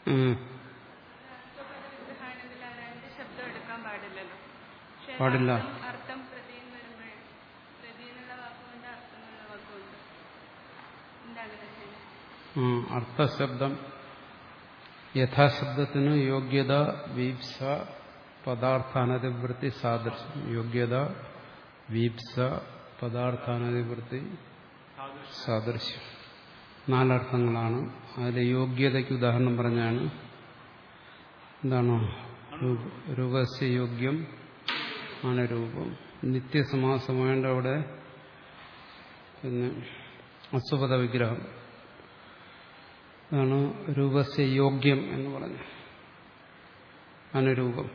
ഉം. വിഗ്രഹാണെങ്കിൽ ആ രണ്ട് ശബ്ദം എടുക്കാൻ പാടില്ലല്ലോ പക്ഷേ പാടില്ല. അർത്ഥം- അർത്ഥം പ്രതിയും വരുമ്പോൾ പ്രതി എന്നുള്ള വാക്കുകൊണ്ട് അർത്ഥം എന്നുള്ള വാക്കുണ്ട് എന്താ അങ്ങനെ ചെയ്യുന്നത് ഉം. അർത്ഥശബ്ദം യഥാശബ്ദത്തിന് യോഗ്യത വീപ്സ പദാർത്ഥാനതിവൃത്തി സാദൃശ്യം യോഗ്യത വീപ്സ പദാർത്ഥാനതിവൃത്തി സാദൃശ്യം നാലർത്ഥങ്ങളാണ് അതിൽ യോഗ്യതയ്ക്ക് ഉദാഹരണം പറഞ്ഞാണ് എന്താണ് രൂപ- രൂപസ്യ യോഗ്യം ആണ് രൂപം നിത്യസമാസമായതുകൊണ്ട് അവിടെ പിന്നെ അസുപത വിഗ്രഹം അതാണ് രൂപസ്യ യോഗ്യം എന്ന് പറഞ്ഞു അനുരൂപം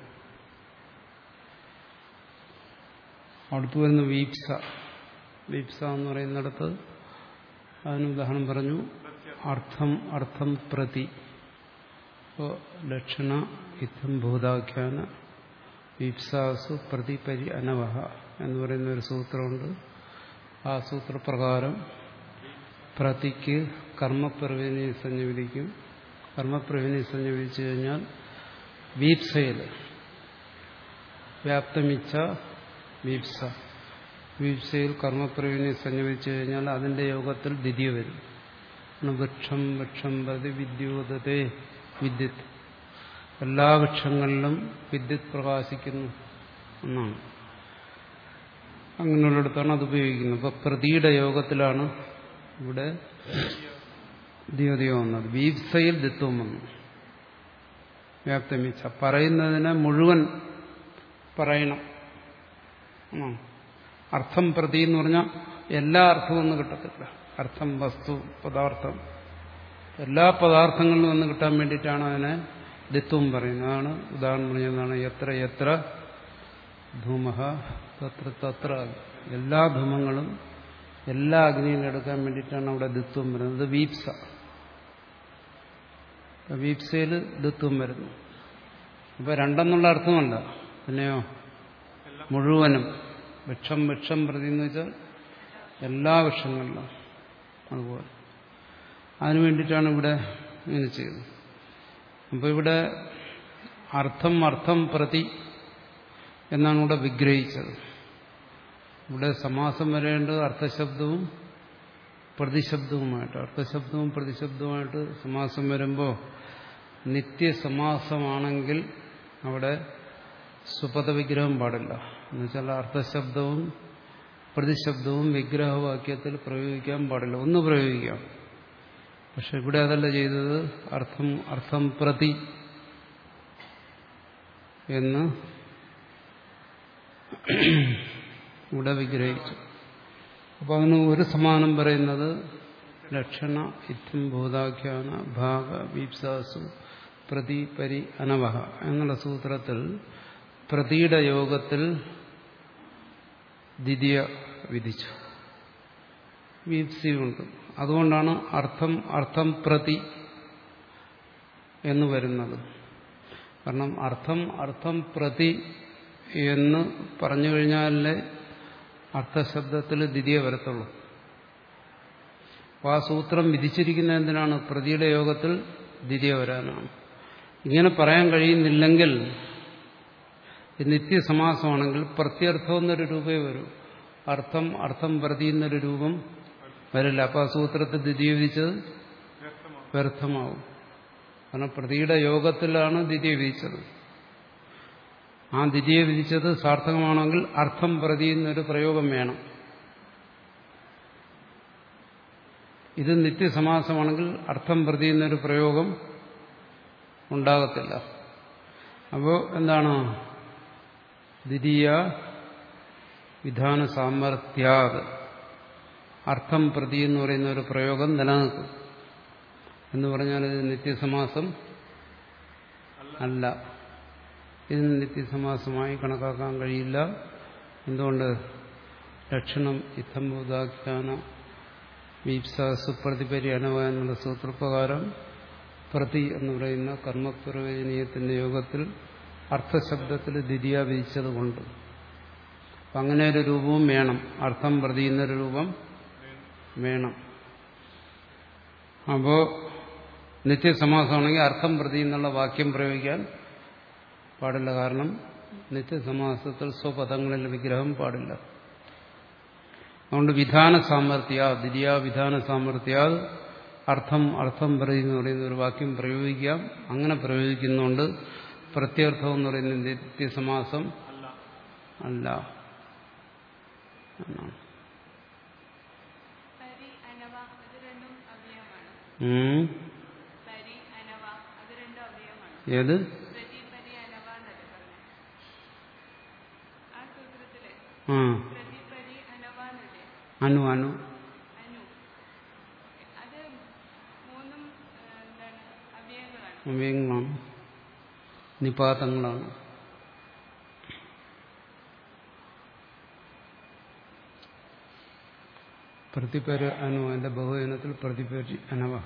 അടുത്ത് വരുന്ന വീപ്സ വീപ്സ എന്ന് പറയുന്നിടത്ത് അതിന് ഉദാഹരണം പറഞ്ഞു അർത്ഥം അർത്ഥം പ്രതി ഇപ്പോൾ ലക്ഷണ ഇത്തം ഭൂതാഖ്യാന വീപ്സാസു പ്രതിപരി അനവഹ എന്ന് പറയുന്ന ഒരു സൂത്രമുണ്ട് ആ സൂത്രപ്രകാരം പ്രതിക്ക് കർമ്മപ്രവിനെ സഞ്ജീവിക്കും കർമ്മപ്രവിനെ സഞ്ജീവിച്ചു കഴിഞ്ഞാൽ വീപ്സയിൽ വ്യാപ്തമിച്ച വീപ്സ വീപ്സയിൽ കർമ്മപ്രവിനെ സഞ്ജീവിച്ചു കഴിഞ്ഞാൽ അതിന്റെ യോഗത്തിൽ ദ്വിതീയ വരും ആണ് വൃക്ഷം വൃക്ഷം പ്രതി വിദ്യൂതത്തെ വിദ്യുത് എല്ലാ വൃക്ഷങ്ങളിലും വിദ്യുത് പ്രകാശിക്കുന്നു എന്നാണ് അങ്ങനെയുള്ളിടത്താണ് അത് ഉപയോഗിക്കുന്നത് അപ്പൊ പ്രതിയുടെ യോഗത്തിലാണ് ഇവിടെ ദ്യോതയോ വന്നത് വീപ്സയിൽ ദിത്വം വന്നു വ്യാപ്തമിച്ച പറയുന്നതിനെ മുഴുവൻ പറയണം ആ. അർത്ഥം പ്രതി എന്ന് പറഞ്ഞാൽ എല്ലാ അർത്ഥവും ഒന്നും കിട്ടത്തില്ല അർത്ഥം വസ്തു പദാർത്ഥം എല്ലാ പദാർത്ഥങ്ങളിലും ഒന്ന് കിട്ടാൻ വേണ്ടിയിട്ടാണ് അതിനെ ദിത്വം പറയുന്നത് അതാണ് ഉദാഹരണം പറഞ്ഞതാണ് എത്ര എത്ര ധൂമഹ തത്ര തത്ര എല്ലാ ധൂമങ്ങളും എല്ലാ അഗ്നിയിലും എടുക്കാൻ വേണ്ടിയിട്ടാണ് അവിടെ ദിത്വം വരുന്നത് വീപ്സ വീപ്സയിൽ ദിത്വം വരുന്നു അപ്പൊ രണ്ടെന്നുള്ള അർത്ഥമല്ല പിന്നെയോ മുഴുവനും വൃക്ഷം വൃക്ഷം പ്രതി എന്ന് വെച്ചാൽ എല്ലാ വൃക്ഷങ്ങളിലും അതുപോലെ അതിനു വേണ്ടിയിട്ടാണ് ഇവിടെ ഇങ്ങനെ ചെയ്തത് അപ്പോൾ ഇവിടെ അർത്ഥം അർത്ഥം പ്രതി എന്നാണ് ഇവിടെ വിഗ്രഹിച്ചത് ഇവിടെ സമാസം വരേണ്ടത് അർത്ഥശബ്ദവും പ്രതിശബ്ദവുമായിട്ട് അർത്ഥശബ്ദവും പ്രതിശബ്ദവുമായിട്ട് സമാസം വരുമ്പോൾ നിത്യസമാസമാണെങ്കിൽ അവിടെ സുപദ വിഗ്രഹം പാടില്ല എന്നുവെച്ചാൽ അർത്ഥശബ്ദവും പ്രതിശബ്ദവും വിഗ്രഹവാക്യത്തിൽ പ്രയോഗിക്കാൻ പാടില്ല ഒന്ന് പ്രയോഗിക്കാം പക്ഷെ ഇവിടെ അതല്ല ചെയ്തത് അർത്ഥം അർത്ഥം പ്രതി എന്ന് ഇവിടെ വിഗ്രഹിച്ചു അപ്പോൾ അതിന് ഒരു സമാനം പറയുന്നത് ലക്ഷണ ഇത്തം ഭൂതാഖ്യാന ഭാഗ വീപ്സാസു പ്രതി പരി അനവഹ എന്നുള്ള സൂത്രത്തിൽ പ്രതിയുടെ യോഗത്തിൽ ദ്വിതീയ വിധിച്ചു വീപ്സിയുണ്ട് അതുകൊണ്ടാണ് അർത്ഥം അർത്ഥം പ്രതി എന്ന് വരുന്നത് കാരണം അർത്ഥം അർത്ഥം പ്രതി എന്ന് പറഞ്ഞു കഴിഞ്ഞാലേ അർത്ഥശബ്ദത്തിൽ ദ്വിതീയ വരത്തുള്ളൂ അപ്പോൾ ആ സൂത്രം വിധിച്ചിരിക്കുന്ന എന്തിനാണ് പ്രതിയുടെ യോഗത്തിൽ ദ്വിതീയ വരാനാണ് ഇങ്ങനെ പറയാൻ കഴിയുന്നില്ലെങ്കിൽ ഇത് നിത്യസമാസമാണെങ്കിൽ പ്രത്യർത്ഥം എന്നൊരു രൂപേ വരൂ അർത്ഥം അർത്ഥം പ്രതി എന്നൊരു രൂപം വരില്ല അപ്പോൾ ആ സൂത്രത്തിൽ ദ്വിതീയ വിധിച്ചത് വ്യർത്ഥമാവും കാരണം പ്രതിയുടെ യോഗത്തിലാണ് ദ്വിതീയ വിധിച്ചത് ആ ദ്വിതീയ വിധിച്ചത് സാർത്ഥകമാണെങ്കിൽ അർത്ഥം പ്രതി എന്നൊരു പ്രയോഗം വേണം ഇത് നിത്യസമാസമാണെങ്കിൽ അർത്ഥം പ്രതി എന്നൊരു പ്രയോഗം ഉണ്ടാകത്തില്ല അപ്പോൾ എന്താണ് ദ്വിതീയ വിധാന സാമർഥ്യാത് അർത്ഥം പ്രതി എന്ന് പറയുന്ന ഒരു പ്രയോഗം നിലനിൽക്കും എന്ന് പറഞ്ഞാൽ ഇത് നിത്യസമാസം അല്ല ഇതിന് നിത്യസമാസമായി കണക്കാക്കാൻ കഴിയില്ല എന്തുകൊണ്ട് ലക്ഷണം ഇത്തംബോധാഖ്യാന വീപ്സ സുപ്രതിപരി അനവ എന്നുള്ള സൂത്രപ്രകാരം പ്രതി എന്ന് പറയുന്ന കർമ്മപ്രവചനീയത്തിന്റെ യോഗത്തിൽ അർത്ഥശബ്ദത്തിൽ ദ്വിതീയ വിധിച്ചതുകൊണ്ട് അപ്പം അങ്ങനെ ഒരു രൂപവും വേണം അർത്ഥം പ്രതി എന്നൊരു രൂപം വേണം അപ്പോ നിത്യസമാസമാണെങ്കിൽ അർത്ഥം പ്രതി എന്നുള്ള വാക്യം പ്രയോഗിക്കാൻ പാടില്ല കാരണം നിത്യസമാസത്തിൽ സ്വപദങ്ങളിൽ വിഗ്രഹം പാടില്ല അതുകൊണ്ട് വിധാന സാമർഥ്യ ദ്വിതീയ വിധാന സാമർഥ്യ അർത്ഥം അർത്ഥം പ്രതി എന്ന് പറയുന്ന ഒരു വാക്യം പ്രയോഗിക്കാം അങ്ങനെ പ്രയോഗിക്കുന്നതുകൊണ്ട് പ്രത്യർത്ഥം എന്ന് പറയുന്ന നിത്യസമാസം അല്ല അല്ല എന്നാണ് പരി അനവ അത് രണ്ടും അവയവമാണ് ഉം. പരി അനവ അത് രണ്ടും അവയവമാണ് ഏത് പ്രതി പരി അനവ എന്നല്ലേ പറഞ്ഞത് ആ സൂത്രത്തില് ആ പ്രതി പരി അനവ എന്നല്ലേ അനു അനു അനു അത് മൂന്നും ആ, എന്താണ് അവയവങ്ങളാണ് അവയങ്ങളാണ് നിപാതങ്ങളാണ് പ്രതിപര അനു അതിന്റെ ബഹുജനത്തിൽ പ്രതിപരി അനവഹ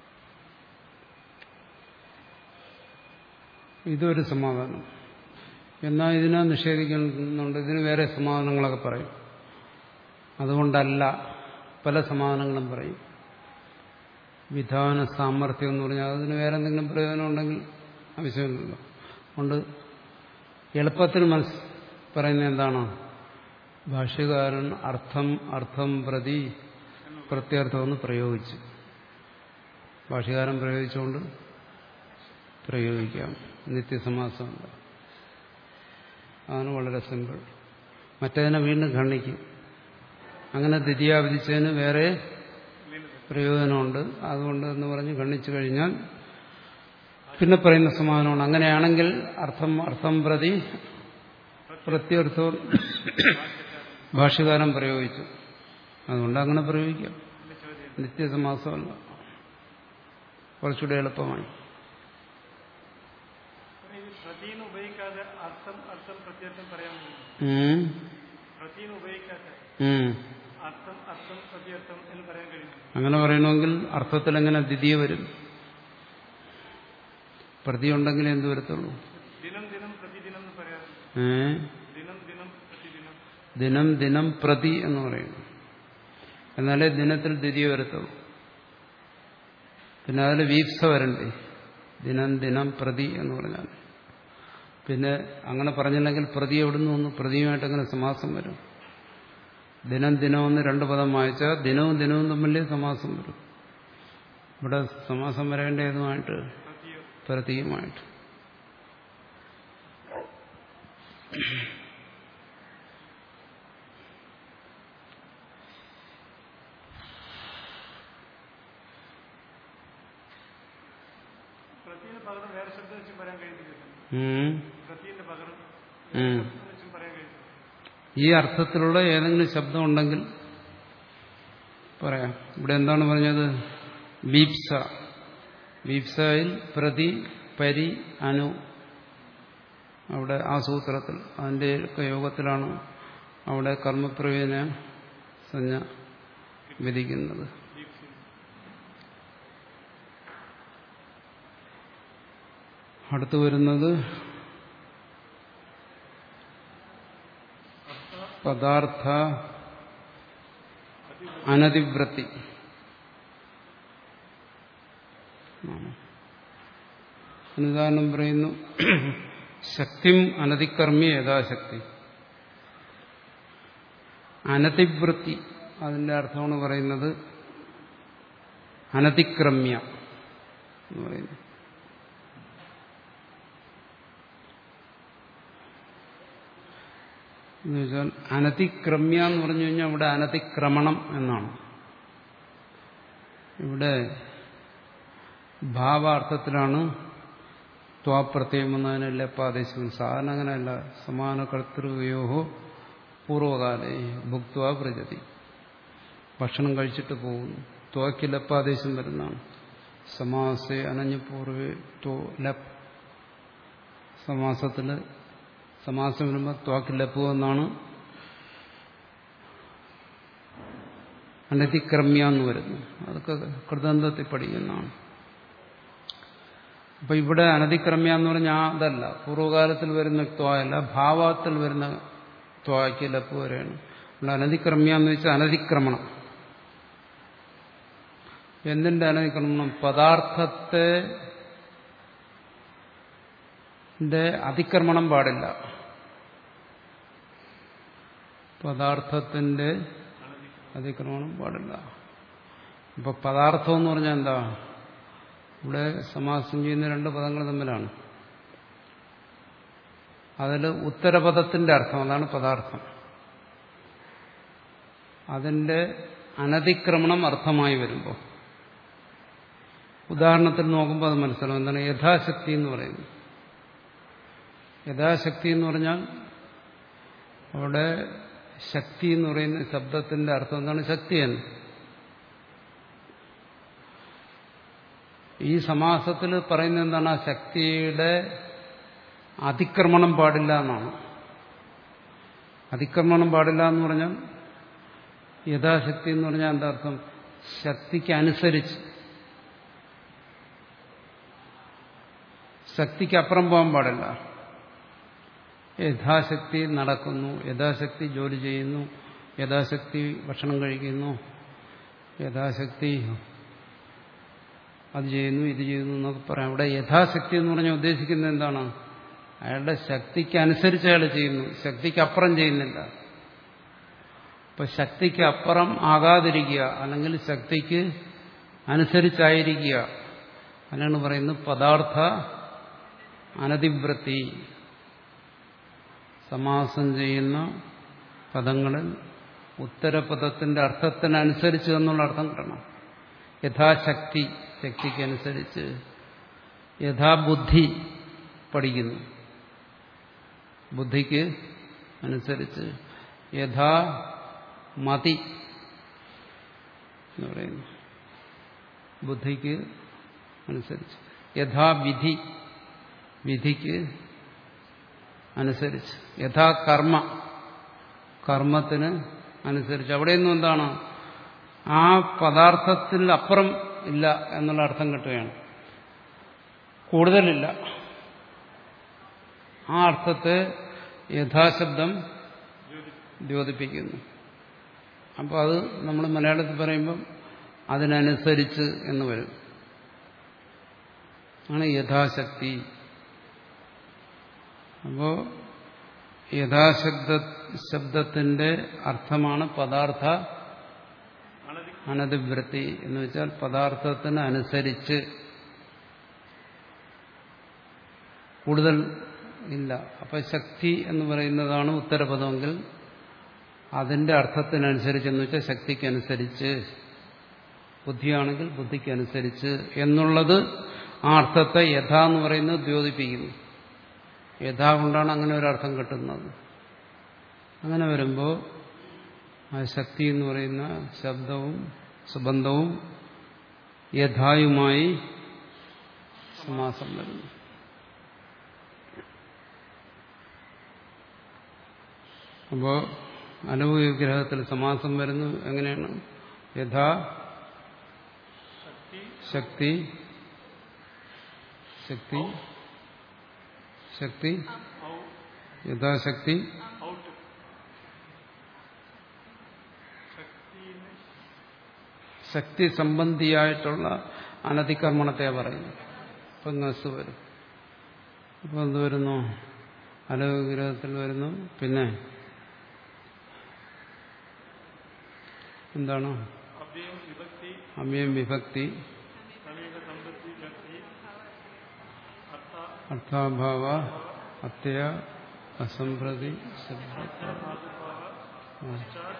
ഇതൊരു സമാധാനം എന്നാൽ ഇതിനെ നിഷേധിക്കുന്നുണ്ട് ഇതിന് വേറെ സമാധാനങ്ങളൊക്കെ പറയും അതുകൊണ്ടല്ല പല സമാധാനങ്ങളും പറയും വിധാന സാമർഥ്യം എന്ന് പറഞ്ഞാൽ അതിന് വേറെ എന്തെങ്കിലും പ്രയോജനം ഉണ്ടെങ്കിൽ ആവശ്യമില്ലല്ലോ അതുകൊണ്ട് എളുപ്പത്തിൽ മനസ് പറയുന്നത് എന്താണ് ഭാഷ്യകാരൻ അർത്ഥം അർത്ഥം പ്രതി പ്രത്യർത്ഥമെന്ന് പ്രയോഗിച്ചു ഭാഷ്യകാരൻ പ്രയോഗിച്ചുകൊണ്ട് പ്രയോഗിക്കാം നിത്യസമാസമുണ്ട് അതാണ് വളരെ സിമ്പിൾ മറ്റേതിനെ വീണ്ടും ഖണ്ഡിക്കും അങ്ങനെ ദ്വിതീയ വിധിച്ചതിന് വേറെ പ്രയോജനമുണ്ട് അതുകൊണ്ട് എന്ന് പറഞ്ഞ് ഖണ്ഡിച്ചു കഴിഞ്ഞാൽ പിന്നെ പറയുന്ന സമാധാനമാണ് അങ്ങനെയാണെങ്കിൽ അർത്ഥം അർത്ഥം പ്രതി പ്രത്യർത്ഥവും ഭാഷ്യകാരൻ പ്രയോഗിച്ചു അതുകൊണ്ട് അങ്ങനെ പ്രയോഗിക്കാം നിത്യസമാസമല്ല കുറച്ചുകൂടെ എളുപ്പമായി ഇത് പ്രതിന്ന് ഉപയോഗിക്കാതെ അർത്ഥം അർത്ഥം പ്രത്യർത്ഥം പറയാൻ കഴിയും ഉം. പ്രതിന്ന് ഉപയോഗിക്കാതെ ഉം. അർത്ഥം അർത്ഥം പ്രത്യർത്ഥം എന്ന് പറയാൻ കഴിയും അങ്ങനെ പറയണമെങ്കിൽ അർത്ഥത്തിൽ എങ്ങനെ ദ്വിതീയ വരും പ്രതി ഉണ്ടെങ്കിൽ എന്ത് വരത്തുള്ളൂ ദിനം ദിനം പ്രതിദിനം എന്ന് പറയാറുണ്ട് ഏ ദിനം ദിനം പ്രതിദിനം ദിനം ദിനം പ്രതി എന്ന് പറയുന്നു എന്നാലേ ദിനത്തിൽ ദ്വിതീയ വരത്തുള്ളൂ പിന്നെ അതിൽ വീപ്സ വരണ്ടേ ദിനം ദിനം പ്രതി എന്ന് പറഞ്ഞാൽ പിന്നെ അങ്ങനെ പറഞ്ഞില്ലെങ്കിൽ പ്രതി എവിടുന്ന് വന്നു പ്രതിയുമായിട്ട് അങ്ങനെ സമാസം വരും ദിനം ദിനമെന്ന് രണ്ട് പദം വായിച്ചാൽ ദിനവും ദിനവും തമ്മിലേ സമാസം വരും ഇവിടെ സമാസം വരേണ്ടതുമായിട്ട് പ്രതിയോ പ്രതീകമായിട്ട് പ്രതിന് പകരം വേറെ ശബ്ദം വെച്ചും പറയാൻ കഴിയുന്നില്ല ഉം. പ്രതിന്റെ പകരം ഉം. ശബ്ദം വെച്ചും പറയാൻ കഴിയുന്നില്ല ഈ അർത്ഥത്തിലുള്ള ഏതെങ്കിലും ശബ്ദം ഉണ്ടെങ്കിൽ പറയാം ഇവിടെ എന്താണ് പറഞ്ഞത് വീപ്സ വീപ്സയിൽ പ്രതി പരി അനു അവിടെ ആ സൂത്രത്തിൽ അതിൻ്റെ ഒക്കെ യോഗത്തിലാണ് അവിടെ കർമ്മപ്രയോജന സഞ്ജ വിധിക്കുന്നത് അടുത്തു വരുന്നത് പദാർത്ഥ അനതിവൃത്തി അനുദാനം പറയുന്നു ശക്തിം അനതികർമ്മ്യ യഥാശക്തി അനതിവൃത്തി അതിന്റെ അർത്ഥമാണ് പറയുന്നത് അനതിക്രമ്യ എന്ന് പറയുന്നു എന്ന് വെച്ചാൽ അനതിക്രമ്യ എന്ന് പറഞ്ഞു കഴിഞ്ഞാൽ ഇവിടെ അനതിക്രമണം എന്നാണ് ഇവിടെ ഭാവാർത്ഥത്തിലാണ് ത്വാപ്രത്യം എന്നതിന് ലപ്പാദേശം സാധാരണ അങ്ങനെയല്ല സമാന കർത്തൃയോഹോ പൂർവകാലേ ഭുക്വ പ്രജതി ഭക്ഷണം കഴിച്ചിട്ട് പോകുന്നു ത്വക്ക് ലപ്പാദേശം വരുന്നതാണ് സമാസെ അനഞ്ഞപൂർവേ ത്വ ലപ് സമാസത്തിൽ സമാസം വരുമ്പോൾ ത്വാക്ക് ലപ്പു എന്നാണ് അനതിക്രമ്യ എന്ന് വരുന്നു അതൊക്കെ കൃതന്തത്തിൽ പഠിക്കുന്നതാണ് അപ്പൊ ഇവിടെ അനതിക്രമ്യ എന്ന് പറഞ്ഞാൽ അതല്ല പൂർവ്വകാലത്തിൽ വരുന്ന ത്വായല്ല ഭാവത്തിൽ വരുന്ന ത്വായ്ക്ക് ലപ്പ് വരെയാണ് ഇവിടെ അനതിക്രമ്യ എന്ന് വെച്ചാൽ അനതിക്രമണം എന്തിന്റെ അനതിക്രമണം പദാർത്ഥത്തെ ന്റെ അതിക്രമണം പാടില്ല പദാർത്ഥത്തിന്റെ അതിക്രമണം പാടില്ല ഇപ്പൊ പദാർത്ഥം എന്ന് പറഞ്ഞാൽ എന്താ ഇവിടെ സമാസം ചെയ്യുന്ന രണ്ട് പദങ്ങൾ തമ്മിലാണ് അതിൽ ഉത്തരപദത്തിന്റെ അർത്ഥം അതാണ് പദാർത്ഥം അതിന്റെ അനതിക്രമണം അർത്ഥമായി വരുമ്പോൾ ഉദാഹരണത്തിൽ നോക്കുമ്പോൾ അത് മനസ്സിലാവും എന്താണ് യഥാശക്തി എന്ന് പറയുന്നത് യഥാശക്തി എന്ന് പറഞ്ഞാൽ അവിടെ ശക്തി എന്ന് പറയുന്ന ശബ്ദത്തിന്റെ അർത്ഥം എന്താണ് ശക്തി എന്ന് ഈ സമാസത്തിൽ പറയുന്നത് എന്താണ് ആ ശക്തിയുടെ അതിക്രമണം പാടില്ല എന്നാണ് അതിക്രമണം പാടില്ല എന്ന് പറഞ്ഞാൽ യഥാശക്തി എന്ന് പറഞ്ഞാൽ എന്താ അർത്ഥം ശക്തിക്ക് അനുസരിച്ച് ശക്തിക്ക് അപ്പുറം പോകാൻ പാടില്ല യഥാശക്തി നടക്കുന്നു യഥാശക്തി ജോലി ചെയ്യുന്നു യഥാശക്തി ഭക്ഷണം കഴിക്കുന്നു യഥാശക്തി അത് ചെയ്യുന്നു ഇത് ചെയ്യുന്നു എന്നൊക്കെ പറയാം അവിടെ യഥാശക്തി എന്ന് പറഞ്ഞാൽ ഉദ്ദേശിക്കുന്നത് എന്താണ് അയാളുടെ ശക്തിക്ക് അനുസരിച്ച് അയാൾ ചെയ്യുന്നു ശക്തിക്ക് അപ്പുറം ചെയ്യുന്നില്ല അപ്പൊ ശക്തിക്ക് അപ്പുറം ആകാതിരിക്കുക അല്ലെങ്കിൽ ശക്തിക്ക് അനുസരിച്ചായിരിക്കുക അതിനാണ് പറയുന്നത് പദാർത്ഥ അനതിവൃത്തി സമാസം ചെയ്യുന്ന പദങ്ങളിൽ ഉത്തരപദത്തിന്റെ അർത്ഥത്തിനനുസരിച്ച് എന്നുള്ള അർത്ഥം കിട്ടണം യഥാശക്തി ശക്തിക്കനുസരിച്ച് യഥാബുദ്ധി പഠിക്കുന്നു ബുദ്ധിക്ക് അനുസരിച്ച് യഥാ മതി എന്ന് പറയുന്നു ബുദ്ധിക്ക് അനുസരിച്ച് യഥാവിധി വിധിക്ക് അനുസരിച്ച് യഥാ കർമ്മ കർമ്മത്തിന് അനുസരിച്ച് അവിടെയൊന്നും എന്താണ് ആ പദാർത്ഥത്തിൽ അപ്പുറം ഇല്ല എന്നുള്ള അർത്ഥം കിട്ടുകയാണ് കൂടുതലില്ല ആ അർത്ഥത്തെ യഥാശബ്ദം ദ്യോതിപ്പിക്കുന്നു അപ്പോൾ അത് നമ്മൾ മലയാളത്തിൽ പറയുമ്പം അതിനനുസരിച്ച് എന്ന് വരും ആണ് യഥാശക്തി അപ്പോ യഥാശബ്ദ ശബ്ദത്തിന്റെ അർത്ഥമാണ് പദാർത്ഥ അനതിവൃത്തി എന്ന് വെച്ചാൽ പദാർത്ഥത്തിന് അനുസരിച്ച് കൂടുതൽ ഇല്ല അപ്പൊ ശക്തി എന്ന് പറയുന്നതാണ് ഉത്തരപദമെങ്കിൽ അതിന്റെ അർത്ഥത്തിനനുസരിച്ച് എന്ന് വെച്ചാൽ ശക്തിക്കനുസരിച്ച് ബുദ്ധിയാണെങ്കിൽ ബുദ്ധിക്കനുസരിച്ച് എന്നുള്ളത് ആ അർത്ഥത്തെ യഥാ എന്ന് പറയുന്നത് ദ്യോതിപ്പിക്കുന്നു യഥാ കൊണ്ടാണ് അങ്ങനെ ഒരു അർത്ഥം കിട്ടുന്നത് അങ്ങനെ വരുമ്പോൾ ആ ശക്തി എന്ന് പറയുന്ന ശബ്ദവും സുബന്ധവും യഥായുമായി സമാസം വരുന്നു അപ്പോ അനുഭവവിഗ്രഹത്തിൽ സമാസം വരുന്നു എങ്ങനെയാണ് യഥാ ശക്തി ശക്തി ശക്തി യഥാശക്തി ഔട്ട് ശക്തിനെ ശക്തി സംബന്ധിയായിട്ടുള്ള അനതികർമ്മണത്തെ പറയുന്നു ഇപ്പൊ നസ് വരും അപ്പൊ എന്ത് വരുന്നു അലവിഗ്രഹത്തിൽ വരുന്നു പിന്നെ എന്താണ് അവ്യയം വിഭക്തി അമ്യം വിഭക്തി സമീപ സമ്പത്തി ശക്തി അർത്ഥ അർത്ഥാഭാവ അത്യയ അസംപ്രതി ശബ്ദ ധാതുഭാവ പശ്ചാത്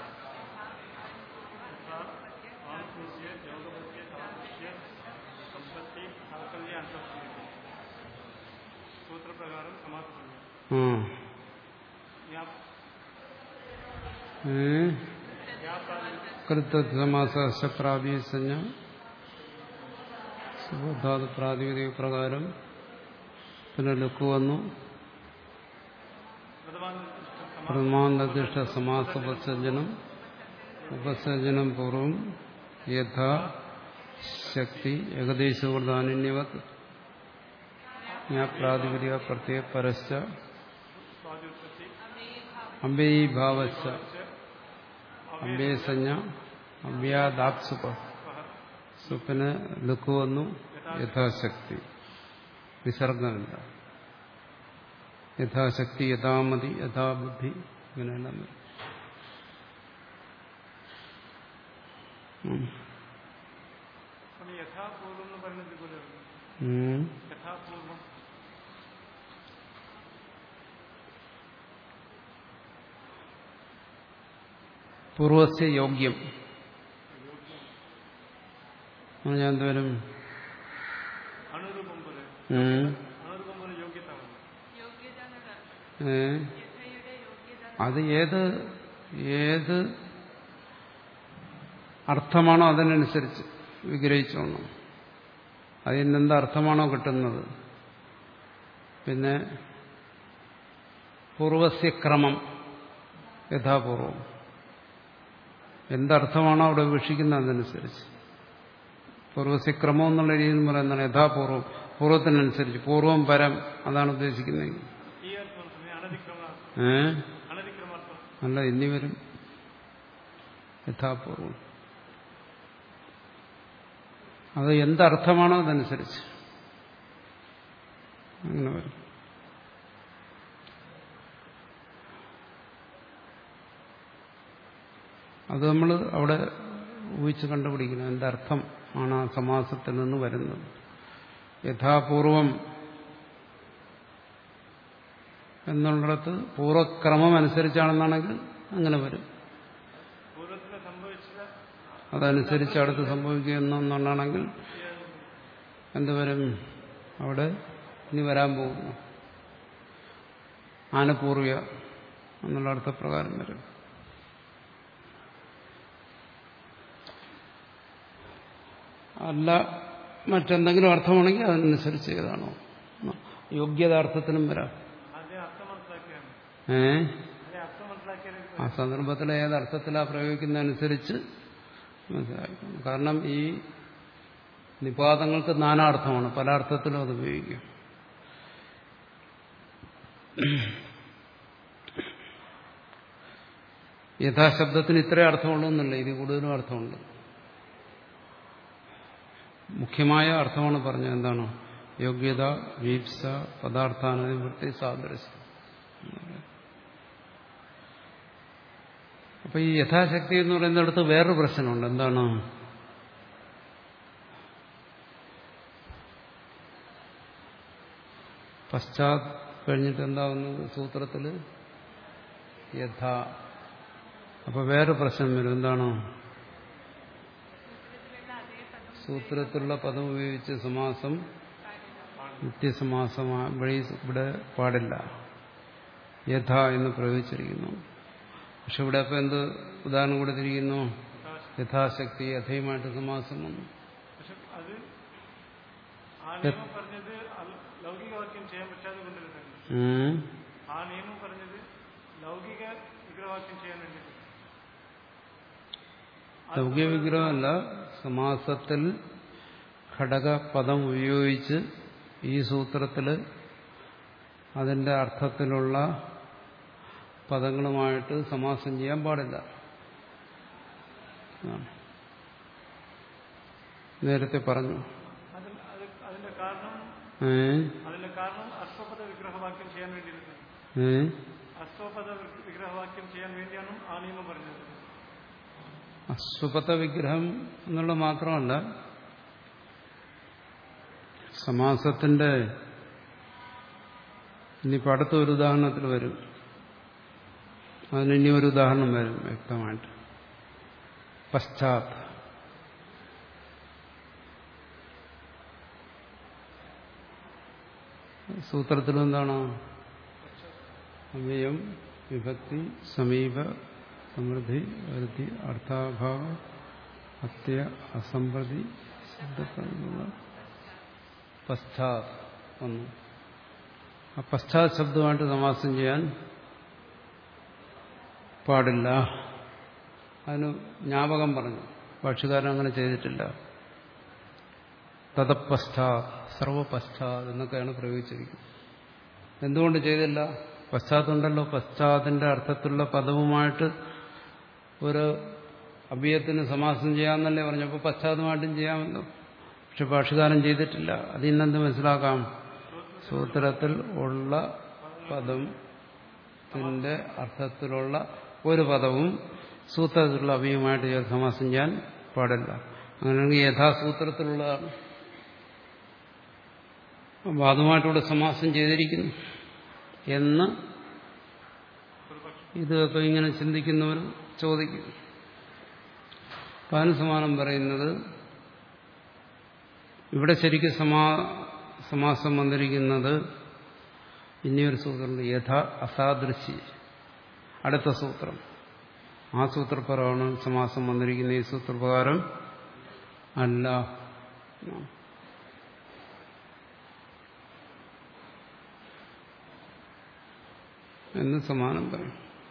ആത്മസ്യ യോഗപത്യ താദൃശ്യ സമ്പത്തി സാകല്യ അന്തർക്രിയത്തെ സൂത്രപ്രകാരം സമാധിക്കുന്നു ആ ഏ കൃത്യസമാസ പ്രാതിസഞ്ജ സുബോധാത് പ്രാതിപതിക പ്രകാരം പിന്നെ ലുക്ക് വന്നു പ്രമാണനിർദ്ദിഷ്ട സമാസ ഉപസർജനം ഉപസർജനം പൂർവം യഥാ ശക്തി ഏകദേശവൃതാനിന്യവത് ഞാൻ പ്രാതിപതിക പ്രത്യേക പരശ്ച അമ്പേഭാവശ്ച അമ്പേസഞ്ജ അവ്യാദാപ്സുപ സ്വപ്ന ലുക്ക് വന്നു യഥാശക്തി വിസർഗമില്ല യഥാശക്തി യഥാമതി യഥാബുദ്ധി ഇങ്ങനെയെല്ലാം വരും ഉം. സ്വാമി യഥാപൂർവം എന്ന് പറയുന്നത് ഇതുപോലെ ഉം. യഥാപൂർവം പൂർവസ്യ യോഗ്യം ഞാൻ എന്തോരും അണുരൂപം പോലെ ഉം. അണുരൂപം പോലെ യോഗ്യത വന്നു യോഗ്യത എന്നുള്ള അർത്ഥം ഏ? യഥയുടെ യോഗ്യത അത് ഏത് ഏത് അർത്ഥമാണോ അതിനനുസരിച്ച് വിഗ്രഹിച്ചോണം അതിൽ നിന്ന് എന്ത് അർത്ഥമാണോ കിട്ടുന്നത് പിന്നെ പൂർവസ്യ ക്രമം യഥാപൂർവം എന്തർത്ഥമാണോ അവിടെ വീക്ഷിക്കുന്നത് അതനുസരിച്ച് പൂർവസ്യ ക്രമം എന്നുള്ള രീതിയിൽ പറയുന്നതാണ് യഥാപൂർവം പൂർവ്വത്തിനനുസരിച്ച് പൂർവം പരം അതാണ് ഉദ്ദേശിക്കുന്നതെങ്കിൽ ഈ അർത്ഥം സ്വാമി അനതിക്രമ ഏഹ് അനതിക്രമാർത്ഥം അല്ല ഇനി വരും യഥാപൂർവം അത് എന്തർത്ഥമാണോ അതനുസരിച്ച് അങ്ങനെ വരും അത് നമ്മൾ അവിടെ ഊഹിച്ച് കണ്ടുപിടിക്കണം എന്തർത്ഥം ആണ് ആ സമാസത്തിൽ നിന്ന് വരുന്നത് യഥാപൂർവം എന്നുള്ളിടത്ത് പൂർവക്രമം അനുസരിച്ചാണെന്നാണെങ്കിൽ അങ്ങനെ വരും പൂർവ്വത്തിൽ സംഭവിച്ചത് അതനുസരിച്ച് അടുത്ത് സംഭവിക്കുന്നുണ്ടെങ്കിൽ എന്തുവരും അവിടെ ഇനി വരാൻ പോകുന്നു ആനപൂർവ്യ എന്നുള്ള അർത്ഥപ്രകാരം വരും അല്ല മറ്റെന്തെങ്കിലും അർത്ഥമാണെങ്കിൽ അതിനനുസരിച്ച് ഏതാണോ യോഗ്യതാർത്ഥത്തിനും വരാം അതേ അർത്ഥം മനസ്സിലാക്കിയാണ് ഏ അതേ അർത്ഥം മനസ്സിലാക്കിയാൽ ആ സന്ദർഭത്തിൽ ഏതർത്ഥത്തിലാണ് പ്രയോഗിക്കുന്നതനുസരിച്ച് മനസ്സിലാക്കണം കാരണം ഈ നിപാതങ്ങൾക്ക് നാനാർത്ഥമാണ് പല അർത്ഥത്തിലും അത് ഉപയോഗിക്കും യഥാശബ്ദത്തിന് ഇത്രേ അർത്ഥമുള്ളൂ എന്നല്ല ഇത് കൂടുതലും അർത്ഥമുണ്ട് മുഖ്യമായ അർത്ഥമാണ് പറഞ്ഞത് എന്താണ് യോഗ്യത വീപ്സ പദാർത്ഥാനുവൃത്തി സാദൃശ്യം അപ്പൊ ഈ യഥാശക്തി എന്ന് പറയുന്നിടത്ത് വേറൊരു പ്രശ്നമുണ്ട് എന്താണ് പശ്ചാത് കഴിഞ്ഞിട്ട് എന്താവുന്നത് സൂത്രത്തില് യഥ അപ്പൊ വേറെ പ്രശ്നം വരും എന്താണ് സൂത്രത്തിലുള്ള പദം ഉപയോഗിച്ച് സമാസം നിത്യസമാസമാ വഴി ഇവിടെ പാടില്ല യഥ എന്ന് പ്രയോഗിച്ചിരിക്കുന്നു പക്ഷെ ഇവിടെ ഇപ്പൊ എന്ത് ഉദാഹരണം കൊടുത്തിരിക്കുന്നു യഥാശക്തി യഥയുമായിട്ട് സമാസം വന്നു പക്ഷെ അത് ആ നിയമം പറഞ്ഞത് അൽ- ലൗകിക വാക്യം ചെയ്യാൻ പറ്റാതെ കൊണ്ടിരുന്നത് ഉം. ആ നിയമം പറഞ്ഞത് ലൗകിക വിഗ്രഹവാക്യം ചെയ്യാൻ വേണ്ടിയിട്ട് ലൗകിക വിഗ്രഹമല്ല സമാസത്തിൽ ഘടക പദം ഉപയോഗിച്ച് ഈ സൂത്രത്തിൽ അതിന്റെ അർത്ഥത്തിലുള്ള പദങ്ങളുമായിട്ട് സമാസം ചെയ്യാൻ പാടില്ല ആ. നേരത്തെ പറഞ്ഞു അതിൽ അത് അതിന്റെ കാരണം ഏ അതിന്റെ കാരണം അശ്വപദ വിഗ്രഹവാക്യം ചെയ്യാൻ വേണ്ടിയിരുന്നു ഏ അശ്വപദ വിഗ്രഹവാക്യം ചെയ്യാൻ വേണ്ടിയാണ് ആ നിയമം പറഞ്ഞത് അശ്വപത വിഗ്രഹം എന്നുള്ളത് മാത്രമല്ല സമാസത്തിന്റെ ഇനിയിപ്പോൾ അടുത്ത ഒരു ഉദാഹരണത്തിൽ വരും അതിന് ഇനി ഒരു ഉദാഹരണം വരും വ്യക്തമായിട്ട് പശ്ചാത്ത് സൂത്രത്തിലും എന്താണ് അവയം വിഭക്തി സമീപ സമൃദ്ധി വരുത്തി അർത്ഥാഭാവ അത്യ അസംപ്രതി ശബ്ദത്തിലുള്ള പശ്ചാത് വന്നു ആ പശ്ചാത് ശബ്ദമായിട്ട് സമാസം ചെയ്യാൻ പാടില്ല അതിന് ജ്ഞാപകം പറഞ്ഞു ഭാഷകാരൻ അങ്ങനെ ചെയ്തിട്ടില്ല തതപശ്ചാത് സർവപശ്ചാത് എന്നൊക്കെയാണ് പ്രയോഗിച്ചിരിക്കുന്നത് എന്തുകൊണ്ട് ചെയ്തില്ല പശ്ചാത്തുണ്ടല്ലോ പശ്ചാത്തിന്റെ അർത്ഥത്തിലുള്ള പദവുമായിട്ട് ഒരു അഭ്യയത്തിന് സമാസം ചെയ്യാമെന്നല്ലേ പറഞ്ഞപ്പോൾ പശ്ചാത്തലമായിട്ടും ചെയ്യാമല്ലോ പക്ഷെ ഭാഷകാരം ചെയ്തിട്ടില്ല അതിൽ നിന്നെന്ത് മനസ്സിലാക്കാം സൂത്രത്തിൽ ഉള്ള പദത്തിന്റെ അർത്ഥത്തിലുള്ള ഒരു പദവും സൂത്രത്തിലുള്ള അഭിയുമായിട്ട് ചേർത്ത് സമാസം ചെയ്യാൻ പാടില്ല അങ്ങനെയാണെങ്കിൽ യഥാസൂത്രത്തിലുള്ളതാണ് അപ്പോൾ അതുമായിട്ടൂടെ സമാസം ചെയ്തിരിക്കുന്നു എന്ന് ഇത് ഇപ്പം ഇങ്ങനെ ചിന്തിക്കുന്നവർ ചോദിക്കും പാന സമാനം പറയുന്നത് ഇവിടെ ശരിക്കും സമാ സമാസം വന്നിരിക്കുന്നത് ഇനിയൊരു സൂത്രമുണ്ട് യഥ അസാദൃശി അടുത്ത സൂത്രം ആ സൂത്രപ്രകാരമാണ് സമാസം വന്നിരിക്കുന്ന ഈ സൂത്രപ്രകാരം അല്ല എന്ന് സമാനം പറയും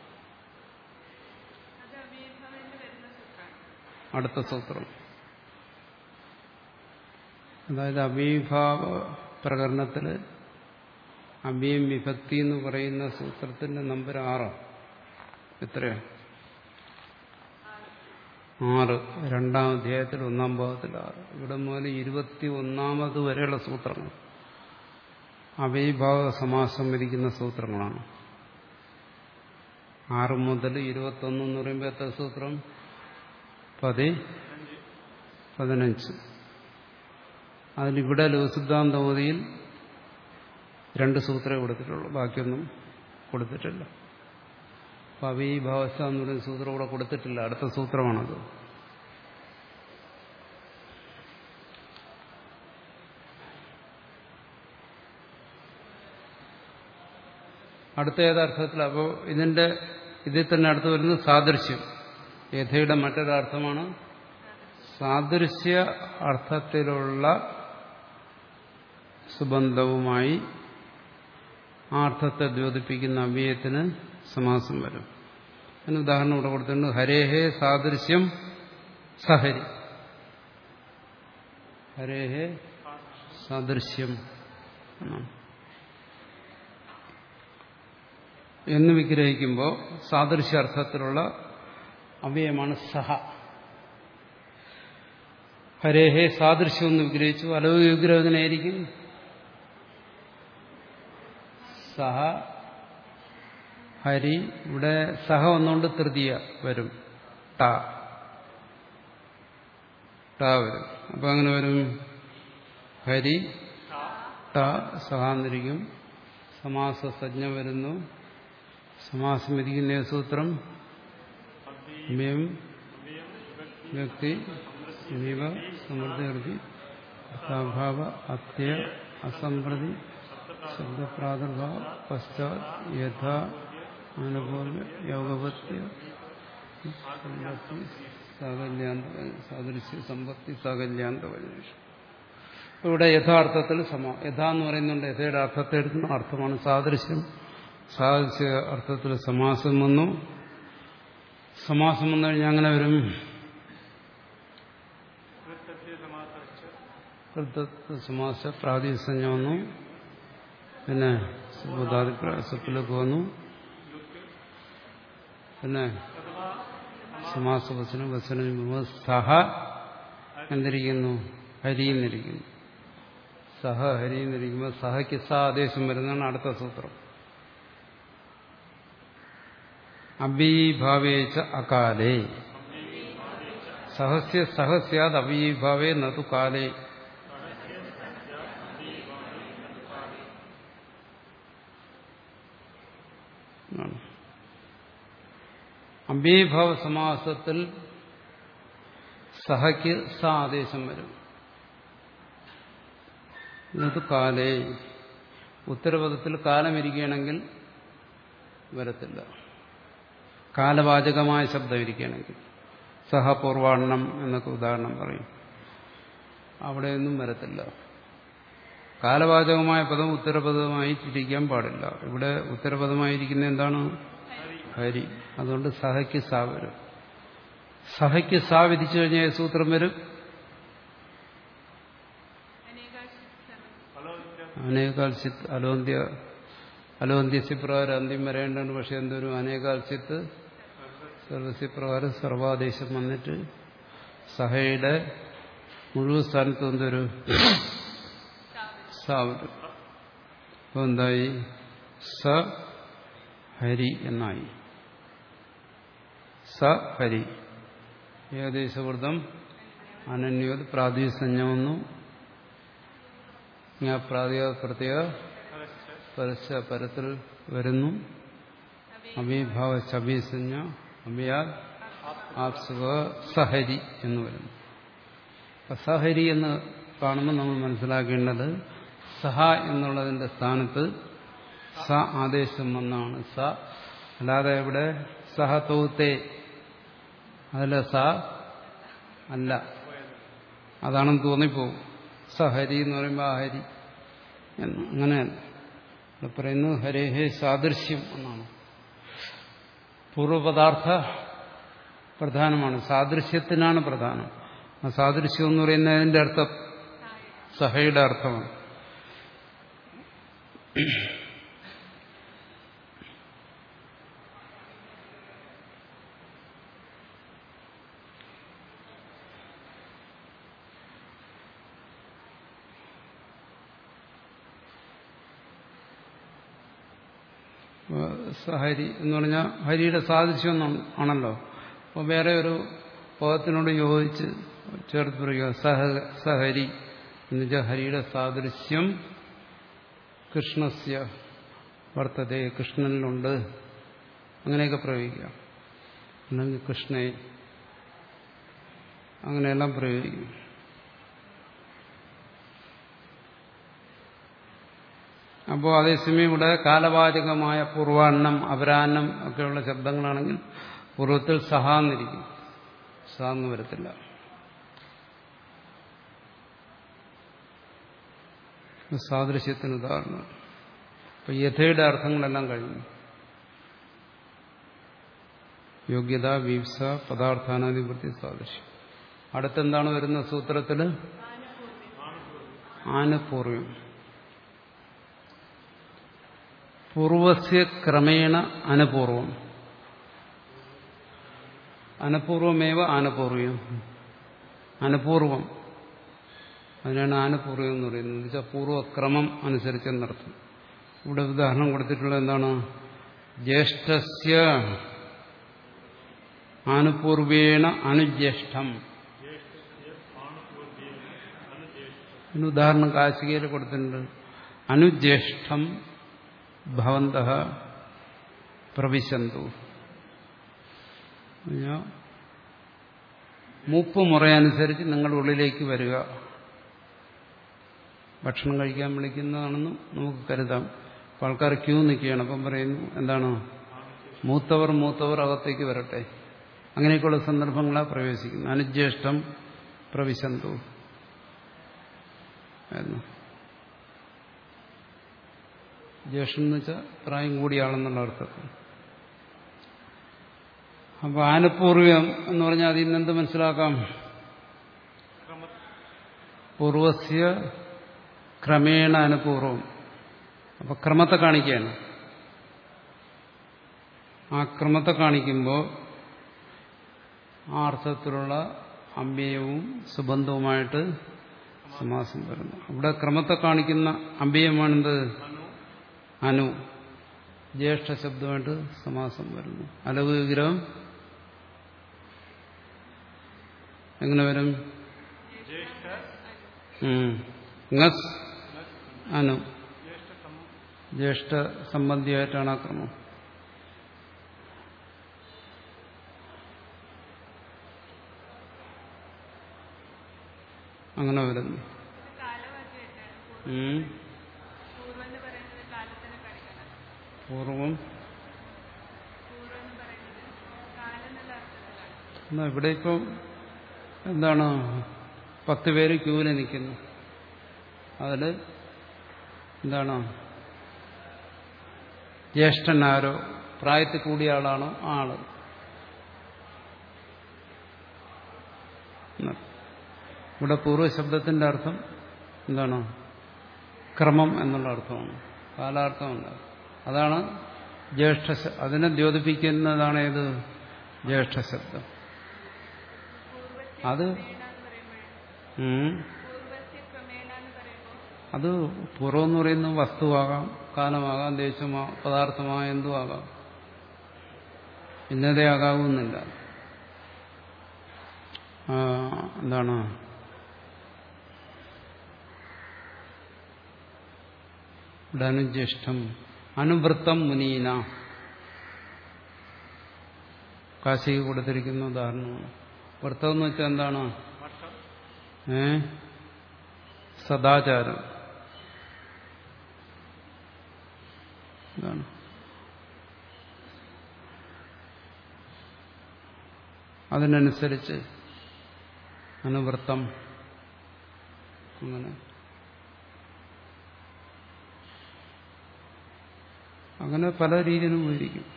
അത് അവിഭവത്തിൽ വരുന്ന സൂത്രമാണ് അടുത്ത സൂത്രം അതായത് അവിഭാവ പ്രകരണത്തിൽ അഭിയം വിഭക്തി എന്ന് പറയുന്ന സൂത്രത്തിന്റെ നമ്പർ ആറ് എത്രയാ ആറ് രണ്ടാം അധ്യായത്തിൽ ഒന്നാം ഭാഗത്തിൽ ആറ് ഇവിടെ മുതൽ ഇരുപത്തി ഒന്നാമത് വരെയുള്ള സൂത്രങ്ങൾ അവിഭാവ സമാസം വിധിക്കുന്ന സൂത്രങ്ങളാണ് ആറ് മുതൽ ഇരുപത്തൊന്ന് എന്ന് പറയുമ്പോൾ എത്ര സൂത്രം പതി പതിനഞ്ച് അതിലിവിടെ ലഘുസിദ്ധാന്തവതിയിൽ രണ്ട് സൂത്രമേ കൊടുത്തിട്ടുള്ളൂ ബാക്കിയൊന്നും കൊടുത്തിട്ടില്ല അപ്പം അവ ഈ ഭാവസ്ഥ എന്ന് പറയുന്ന സൂത്രം ഇവിടെ കൊടുത്തിട്ടില്ല അടുത്ത സൂത്രമാണത് അടുത്ത ഏതർത്ഥത്തിൽ അപ്പോൾ ഇതിന്റെ ഇതിൽ തന്നെ അടുത്ത് വരുന്നത് സാദൃശ്യം യഥയുടെ മറ്റൊരർത്ഥമാണ് സാദൃശ്യ അർത്ഥത്തിലുള്ള സുബന്ധവുമായി ആ അർത്ഥത്തെ ദ്യോതിപ്പിക്കുന്ന അവ്യയത്തിന് സമാസം വരും അതിന് ഉദാഹരണം ഇവിടെ കൊടുത്തിട്ടുണ്ട് ഹരേഹേ സാദൃശ്യം സഹരി ഹരേഹേ സാദൃശ്യം എന്നാണ് എന്ന് വിഗ്രഹിക്കുമ്പോൾ സാദൃശ്യാർത്ഥത്തിലുള്ള അവയമാണ് സഹ ഹരേഹേ സാദൃശ്യം എന്ന് വിഗ്രഹിച്ചു അലൗകിക വിഗ്രഹം എങ്ങനെയായിരിക്കും സഹ ഹരി ഇവിടെ സഹ ഒന്നുകൊണ്ട് തൃതീയ വരും ട ട വരും അപ്പൊ അങ്ങനെ വരും ഹരി ട സഹാന്നിരിക്കും സമാസസജ്ഞ വരുന്നു സമാസം വിധിക്കുന്ന സൂത്രം മീം വ്യക്തി സമീപ സമൃദ്ധി അഭാവ അത്യ അസംപ്രതി ശബ്ദപ്രാദുർഭാവ പശ്ചാത് യഥ അനുകൂല യോഗപത്യ സമ്പത്തി സാകല്യാന്ത സാദൃശ്യ സമ്പത്തി സാകല്യാന്ത പരിവേഷം ഇവിടെ യഥാർത്ഥത്തിൽ സമ യഥ എന്ന് പറയുന്നുണ്ട് യഥയുടെ അർത്ഥത്തെ എടുക്കുന്ന അർത്ഥമാണ് സാദൃശ്യം സാദൃശ്യ അർത്ഥത്തിൽ സമാസം വന്നു സമാസം വന്നു കഴിഞ്ഞാൽ അങ്ങനെ വരും സമാസ പ്രാതിസഞ്ജ വന്നു പിന്നെ സുബുദാദിപ്രസപ്പിലൊക്കെ വന്നു പിന്നെ സമാസവസനം വസനം സഹ എന്തിരിക്കുന്നു ഹരിയെന്നിരിക്കുന്നു സഹ ഹരിയെന്നിരിക്കുമ്പോൾ സഹയ്ക്ക് സ ആദേശം വരുന്നതാണ് അടുത്ത സൂത്രം അബീഭാവേച്ച അകാലേ സഹസ്യ സഹസ്യാത് അബീഭാവേ നതു കാലേ അംബീഭാവ സമാസത്തിൽ സഹയ്ക്ക് സ ആദേശം വരും ഇത് കാലേ ഉത്തരപദത്തിൽ കാലമിരിക്കുകയാണെങ്കിൽ വരത്തില്ല കാലവാചകമായ ശബ്ദം ഇരിക്കുകയാണെങ്കിൽ സഹപൂർവാണ്ണം എന്നൊക്കെ ഉദാഹരണം പറയും അവിടെയൊന്നും വരത്തില്ല കാലവാചകമായ പദം ഉത്തരപദമായി തിരിക്കാൻ പാടില്ല ഇവിടെ ഉത്തരപദമായിരിക്കുന്ന എന്താണ് ഹരി അതുകൊണ്ട് സഹയ്ക്ക് സാ വരും സഹയ്ക്ക് സാ വിധിച്ചു കഴിഞ്ഞാൽ സൂത്രം വരും അനേകാൽസിത്ത് അലോന്ത്യ അലോന്ത്യസ്യ പ്രകാരം അന്ത്യം വരേണ്ടതാണ് പക്ഷെ എന്തൊരു അനേകാൽസിത്ത് സർവസ്യ പ്രകാരം സർവാദേശം വന്നിട്ട് സഹയുടെ മുഴുവൻ സ്ഥാനത്ത് എന്തൊരു സാവത് അപ്പോൾ എന്തായി സ ഹരി എന്നായി സ ഹരി ഏകദേശവൃതം അനന്യോത് പ്രാതിസഞ്ജ വന്നു ഞാൻ പ്രാതിക പ്രത്യേക പരസ്യ പരത്തിൽ വരുന്നു അമീഭാവ ശബീസഞ്ജ അമിയാ ആപ്സുക സഹരി എന്ന് വരുന്നു അപ്പൊ സഹരി എന്ന് കാണുമ്പോൾ നമ്മൾ മനസ്സിലാക്കേണ്ടത് സഹ എന്നുള്ളതിന്റെ സ്ഥാനത്ത് സ ആദേശം വന്നാണ് സ അല്ലാതെ ഇവിടെ സഹ തൗത്തെ അതിലെ സ അല്ല അതാണെന്ന് തോന്നിപ്പോവും സഹരി എന്ന് പറയുമ്പോൾ ആ ഹരി എന്ന് അങ്ങനെയല്ല ഇവിടെ പറയുന്നു ഹരേഹേ സാദൃശ്യം എന്നാണ് പൂർവപദാർത്ഥ പ്രധാനമാണ് സാദൃശ്യത്തിനാണ് പ്രധാനം ആ സാദൃശ്യം എന്ന് പറയുന്നതിന്റെ അർത്ഥം സഹയുടെ അർത്ഥമാണ് സഹരി എന്ന് പറഞ്ഞാൽ ഹരിയുടെ സാദൃശ്യം എന്നാണ്- ആണല്ലോ അപ്പോൾ വേറെ ഒരു പദത്തിനോട് യോജിച്ച് ചേർത്ത് പറയുക സഹ സഹരി എന്ന് വെച്ചാൽ ഹരിയുടെ സാദൃശ്യം കൃഷ്ണസ്യ വർത്തതേ കൃഷ്ണനിലുണ്ട് അങ്ങനെയൊക്കെ പ്രയോഗിക്കാം അല്ലെങ്കിൽ കൃഷ്ണയെ അങ്ങനെയെല്ലാം പ്രയോഗിക്കും അപ്പോൾ അതേസമയം ഇവിടെ കാലവാചകമായ പൂർവാന്നം അപരാന്നം ഒക്കെയുള്ള ശബ്ദങ്ങളാണെങ്കിൽ പൂർവ്വത്തിൽ സഹാന്നിരിക്കും സാന്ന് വരത്തില്ല സാദൃശ്യത്തിന് ഉദാഹരണം അപ്പൊ യഥയുടെ അർത്ഥങ്ങളെല്ലാം കഴിഞ്ഞു യോഗ്യത വീപ്സ പദാർത്ഥാനാധിപത്യ സാദൃശ്യം അടുത്തെന്താണ് വരുന്ന സൂത്രത്തില് ആനപൂർവ്യം പൂർവസ്യ ക്രമേണ അനപൂർവം അനപൂർവമേവ ആനപൂർവ്യം അനപൂർവം അതിനാണ് ആനപൂർവം എന്ന് പറയുന്നത് എന്ന് വെച്ചാൽ പൂർവക്രമം അനുസരിച്ചെന്നർത്ഥം ഇവിടെ ഉദാഹരണം കൊടുത്തിട്ടുള്ളത് എന്താണ് ജ്യേഷ്ഠസ്യ ആനുപൂർവേണ അനുജ്യേഷ്ഠം ഇതിന് ഉദാഹരണം കാശികയിൽ കൊടുത്തിട്ടുണ്ട് അനുജ്യേഷ്ഠം ഭവന്ത പ്രവിശന്തു പറഞ്ഞാൽ മൂപ്പ് മുറയനുസരിച്ച് നിങ്ങളുടെ ഉള്ളിലേക്ക് വരിക ഭക്ഷണം കഴിക്കാൻ വിളിക്കുന്നതാണെന്ന് നമുക്ക് കരുതാം അപ്പോൾ ആൾക്കാർ ക്യൂ നിൽക്കുകയാണ് അപ്പം പറയുന്നു എന്താണ് മൂത്തവർ മൂത്തവർ അകത്തേക്ക് വരട്ടെ അങ്ങനെയൊക്കെയുള്ള സന്ദർഭങ്ങളാണ് പ്രവേശിക്കുന്നത് അനുജ്യേഷ്ഠം പ്രവിശന്തു എന്ന് ജ്യേഷ്ഠം എന്ന് വെച്ചാൽ പ്രായം കൂടിയ ആളെന്നുള്ള അർത്ഥത്തിൽ അപ്പൊ ആനപൂർവ്യം എന്ന് പറഞ്ഞാൽ അതിൽ നിന്ന് എന്ത് മനസ്സിലാക്കാം പൂർവസ്യ ക്രമേണ അനുപൂർവം അപ്പൊ ക്രമത്തെ കാണിക്കുകയാണ് ആ ക്രമത്തെ കാണിക്കുമ്പോൾ ആ അർത്ഥത്തിലുള്ള അമ്പയവും സുബന്ധവുമായിട്ട് സമാസം വരുന്നു ഇവിടെ ക്രമത്തെ കാണിക്കുന്ന അമ്പയമാണെന്ത് അനു ജ്യേഷ്ഠ ശബ്ദമായിട്ട് സമാസം വരുന്നു അലവ് വിഗ്രഹം എങ്ങനെ വരും ഉം. ngസ് അനു ജ്യേഷ്ഠ സംബന്ധിയായിട്ടാണ് ആ ക്രമം അങ്ങനെ വരുന്നു കാലവാക്യമായിട്ടാണ് ഉം. പൂർവ്വം എന്ന് പറയുന്നത് കാലത്തിനെ കാണിക്കണം പൂർവം പൂർവ്വം എന്ന് പറയുന്നത് കാലം എന്നുള്ള അർത്ഥത്തിലാണ് എന്നാ ഇവിടെ ഇപ്പം എന്താണ് പത്ത് പേര് ക്യൂവിൽ നിൽക്കുന്നു അതിൽ എന്താണ് ജ്യേഷ്ഠനാരോ പ്രായത്തിൽ കൂടിയ ആളാണോ ആ ആള് എന്ന്. ഇവിടെ പൂർവ്വശബ്ദത്തിന്റെ അർത്ഥം എന്താണ് ക്രമം എന്നുള്ള അർത്ഥമാണ് കാലാർത്ഥമല്ല അതാണ് ജ്യേഷ്ഠ ശ- അതിനെ ദ്യോതിപ്പിക്കുന്നതാണ് ഏത് ജ്യേഷ്ഠശബ്ദം അത് ക്രമേണ എന്ന് പറയുമ്പോൾ ഉം, പൂർവസ്യ ക്രമേണ എന്ന് പറയുമ്പോൾ അത് പൂർവ്വം എന്ന് പറയുന്നത് വസ്തുവാകാം കാലമാകാം ദേശമാ പദാർത്ഥമായ എന്തും ആകാം ഇന്നതേ ആകാവുന്നില്ല ആ, എന്താണ് ഇവിടെ അനുജ്യേഷ്ഠം അനുവൃത്തം മുനീന കാശിക്ക് കൊടുത്തിരിക്കുന്ന ഉദാഹരണമാണ് വൃത്തം എന്ന് വെച്ചാൽ എന്താണ് മട്ടം ഏ സദാചാരം ഇതാണ് അതിനനുസരിച്ച് അനുവൃത്തം അങ്ങനെ അങ്ങനെ പല രീതിയിലും ഉപയോഗിക്കും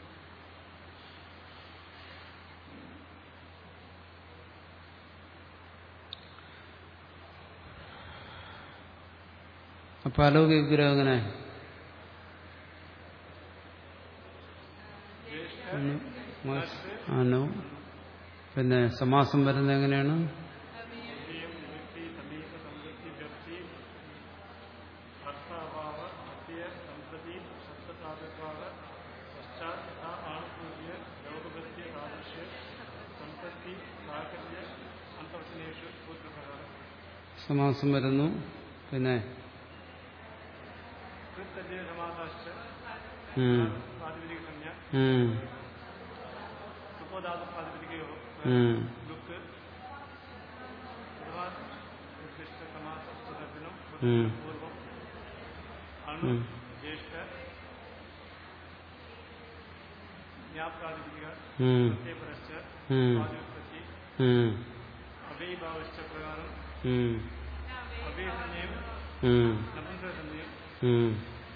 അപ്പൊ അലൗകിക വിഗ്രഹം എങ്ങനെ അനു, മസ്, അനു പിന്നെ സമാസം വരുന്നത് എങ്ങനെയാണ് ദ്വിതീയം വിഭക്തി സമീപ സംവൃത്തി വ്യക്തി അർത്ഥാഭാവ അദ്യ സമ്പതി ശബ്ദസാധത്വാവ പശ്ചാത് യഥാ ആണുപൂര്യ ലോകഭൃത്യ താദൃശ്യ സമ്പത്തി സാകര്യ അന്തർശനേഷു സൂത്രപ്രകാരം സമാസം വരുന്നു പിന്നെ കൃത്തജയ സമാസാശ്ച ഉം, പ്രാതിപതിക സംജ്ഞ ഉം, സുഖോദാത പ്രാതിപതികയോ ഉം, ലുക്ക് അഥവാ നിർദ്ദിഷ്ട സമാസ സുദർശനം ഉം. പൂർവം അണു ഉം. ജ്യേഷ്ഠ ജ്ഞാപ്രാതിപതിക ഉം, പ്രത്യയപരശ്ച ഉം, സ്വാതിപത്തി ഉം, അവൈഭാവശ്ച പ്രകാരം ഉം, അവയസഞ്ജയം ഉം, നപുംസകസഞ്ജയം ഉം.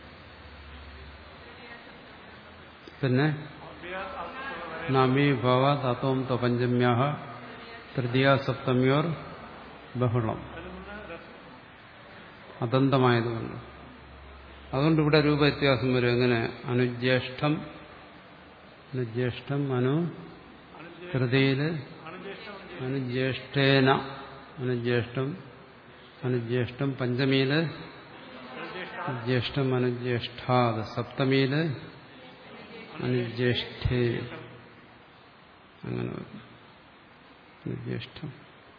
പിന്നെ അവയാത് ആത്മവരെ നാമീഭാവ തത്വം പഞ്ചമ്യാഹ തൃതീയ സപ്തമ്യോർ ബഹുളം അതിൽനിന്ന് രസ് അതന്തമായതുകൊണ്ട് അതുകൊണ്ട് ഇവിടെ രൂപവ്യത്യാസം വരും എങ്ങനെ അനുജ്യേഷ്ഠം അനുജ്യേഷ്ഠം അനു അനുജ്ഞ തൃതിയില് അണുജ്യേഷ്ഠം അനുജ്യേഷ്ഠേന അനുജ്യേഷ്ഠം അനുജ്യേഷ്ഠം പഞ്ചമിയില് അനുജ്യേഷ്ഠ ജ്യേഷ്ഠം അനുജ്യേഷ്ഠാത് സപ്തമിയില് അനുജ്യേഷ്ഠേ അങ്ങനെ വരും അനുജ്യേഷ്ഠം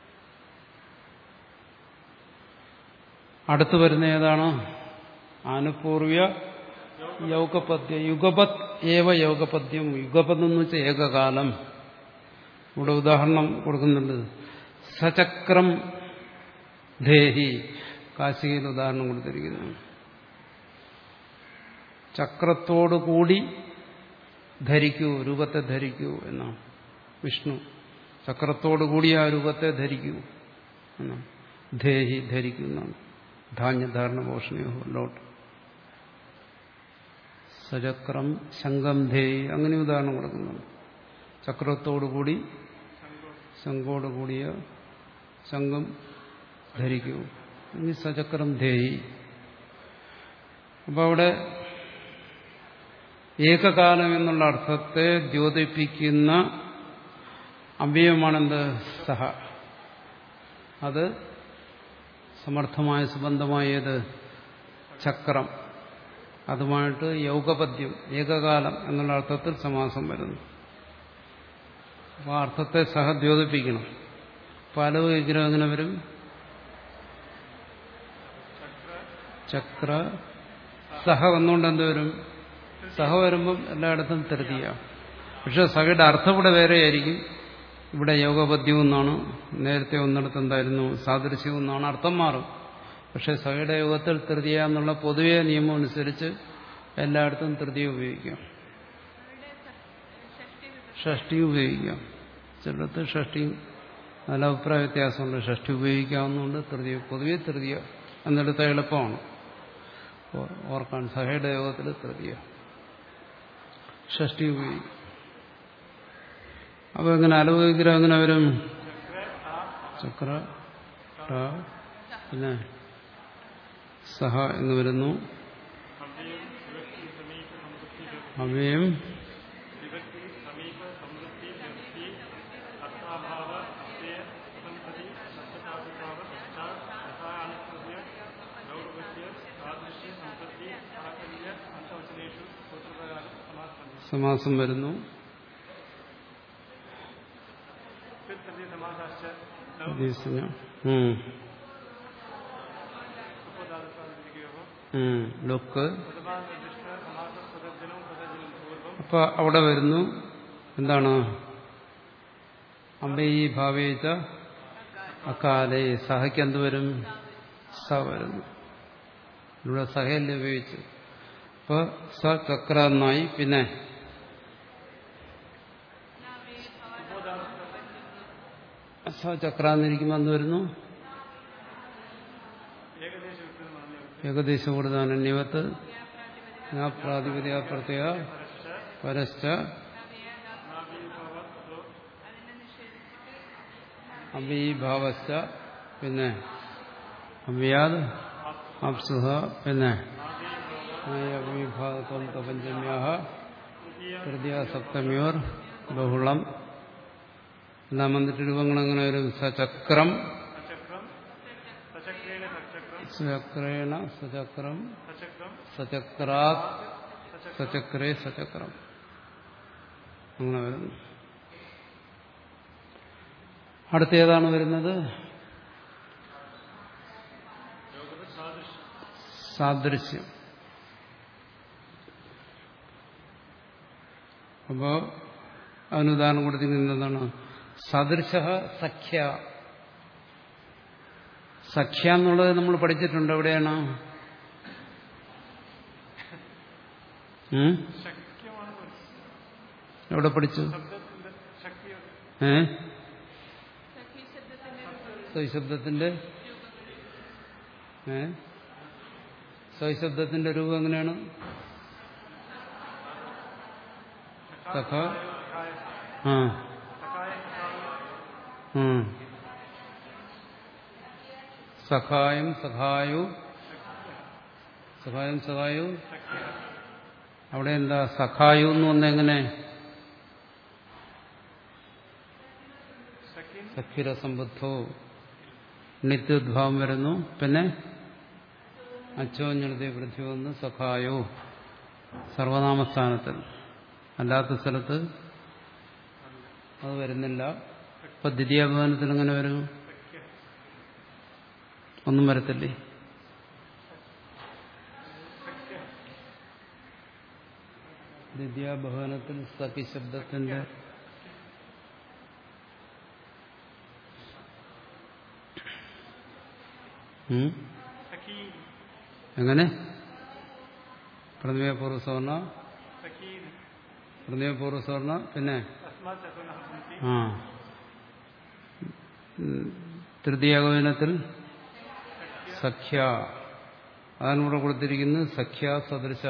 അടുത്ത് വരുന്ന ഏതാണ് ആനുപൂർവ്യ യൗകപദ്യ യുഗപത് ഏവ യൗകപദ്യം യുഗപദം എന്ന് വെച്ചാൽ ഏകകാലം ഇവിടെ ഉദാഹരണം കൊടുക്കുന്നുണ്ട് സചക്രം ദേഹി കാശികയിൽ ഉദാഹരണം കൊടുത്തിരിക്കുന്നു ചക്രത്തോടുകൂടി ധരിക്കൂ രൂപത്തെ ധരിക്കൂ എന്നാണ് വിഷ്ണു ചക്രത്തോടുകൂടി ആ രൂപത്തെ ധരിക്കൂ എന്നാണ് ധേഹി ധരിക്കൂ എന്നാണ് ധാന്യധാരണ പോഷണയോ ലോട്ട് സചക്രം ശങ്കം ധേയി അങ്ങനെ ഉദാഹരണം കൊടുക്കുന്നുണ്ട് ചക്രത്തോടുകൂടി ശങ്കോടുകൂടിയ ശങ്കം ധരിക്കൂ ഇനി സചക്രം ധേയി അപ്പോൾ അവിടെ ഏകകാലം എന്നുള്ള അർത്ഥത്തെ ദ്യോതിപ്പിക്കുന്ന അവയവമാണെന്ത് സഹ അത് സമർത്ഥമായ സുബന്ധമായ ഏത് ചക്രം അതുമായിട്ട് യൗകപദ്യം ഏകകാലം എന്നുള്ള അർത്ഥത്തിൽ സമാസം വരുന്നു അപ്പോൾ ആ അർത്ഥത്തെ സഹ ദ്യോതിപ്പിക്കണം പല വിഗ്രഹം എങ്ങനെ വരും ചക്ര സഹ വന്നുകൊണ്ട് എന്ത് വരും സഹ വരുമ്പം എല്ലായിടത്തും തൃതീയ പക്ഷെ സഹയുടെ അർത്ഥം ഇവിടെ വേറെയായിരിക്കും ഇവിടെ യോഗപദ്യം എന്നാണ് നേരത്തെ ഒന്നിടത്ത് എന്തായിരുന്നു സാദൃശ്യം എന്നാണ് അർത്ഥം മാറും പക്ഷെ സഹയുടെ യോഗത്തിൽ തൃതീയ എന്നുള്ള പൊതുവെ നിയമം അനുസരിച്ച് എല്ലായിടത്തും തൃതീയ ഉപയോഗിക്കാം ഷഷ്ടി ഉപയോഗിക്കാം ചിലടത്ത് ഷഷ്ടിയും നല്ല അഭിപ്രായ വ്യത്യാസമുണ്ട് ഷഷ്ടി ഉപയോഗിക്കാവുന്നതുകൊണ്ട് തൃതീയ പൊതുവെ തൃതീയ എന്നെടുത്ത എളുപ്പമാണ് ഓ- ഓർക്കാൻ സഹയുടെ യോഗത്തിൽ തൃതീയ ഷഷ്ടി ഉപയോഗിക്കും അപ്പൊ എങ്ങനെ അലവിഗ്രഹം എങ്ങനെ വരും ചക്ര ട, പിന്നെ സഹ എന്ന് വരുന്നു അവയം വിഭക്തി സമീപ സംവൃത്തി അവയും വിഭക്തി സമീപ സംവൃത്തി സമാസം വരുന്നു फिर तृतीय समासाश्च ദിവസം ഉം. उपदादुकादियोः ഉം. ലുക്ക് प्रथमा निर्दिष्ट समास पदजनं पदजनं पूर्वं അപ്പൊ അവിടെ വരുന്നു എന്താണ് അമ്പയി ഭാവേച്ച അക്കാലെ സഹയ്ക്ക് എന്ത് വരും സ വരുന്നു ഇവിടെ സഹയല്ലേ ഉപയോഗിച്ചു അപ്പൊ സ ചക്ര എന്നായി പിന്നെ സ ചക്ര എന്നിരിക്കുമ്പോൾ എന്ത് വരുന്നു ഏകദേശ വിസ്തൃതം പറഞ്ഞു ഏകദേശ കൂടുതലന്യവത്ത് പ്രാതിപതിക പ്രത്യേക പരശ്ച അബീഭാവശ്ച പിന്നെ അവ്യാദ് അപ്സുഹ പിന്നെ അവിഭാഗത്വം പഞ്ചമ്യാഹ തൃതീയ സപ്തമ്യോർ ബഹുളം എല്ലാം വന്നിട്ട് രൂപങ്ങൾ എങ്ങനെ വരും സചക്രം सचक्रम सचक्रेण सचक्रम സചക്രേണ സചക്രം सचक्रम സചക്രാത് സചക്രേ സചക്രം അങ്ങനെ വരുന്നു അടുത്ത ഏതാണ് വരുന്നത് സാദൃശ്യം അപ്പോ അതിനുദാഹരണം കൊടുത്തിരിക്കുന്നത് എന്താണ് സദൃശ സഖ്യ സഖ്യ എന്നുള്ളത് നമ്മൾ പഠിച്ചിട്ടുണ്ട് എവിടെയാണ് ഉം? ശക്യമാണ് എവിടെ പഠിച്ചു ശബ്ദത്തിന്റെ ശക്തി ഏ സഖി ശബ്ദത്തിന്റെ സ്വശബ്ദത്തിന്റെ ഏ സ്വശബ്ദത്തിന്റെ രൂപം എങ്ങനെയാണ് സഖ ആ ഉം. സഖായം സഖായു സഖായം സഖായു അവിടെ എന്താ സഖായു എന്ന് വന്നെങ്ങനെ സഖിരസംബുദ്ധോ നിത്യോദ്ഭാവം വരുന്നു പിന്നെ അച്ചോഞ്ഞെഴുതി വൃദ്ധി വന്ന് സഖായോ സർവനാമസ്ഥാനത്തിൽ അല്ലാത്ത സ്ഥലത്ത് അത് വരുന്നില്ല ഇപ്പൊ ദ്വിതീയഭവനത്തിൽ എങ്ങനെ വരും ഒന്നും വരത്തില്ലേ ദ്വിതീയഭവനത്തിൽ സഖി ശബ്ദത്തിന്റെ ഉം? സഖി എങ്ങനെ പ്രഥമ പൂർവ്വസവർണ സഖി പ്രഥമ പൂർവ്വസവർണ പിന്നെ തസ്മാത് ചതുർണ സന്തി ആ ഉം, തൃതീയകവനത്തിൽ സഖ്യ അതാണ് ഇവിടെ കൊടുത്തിരിക്കുന്നത് സഖ്യ സദൃശ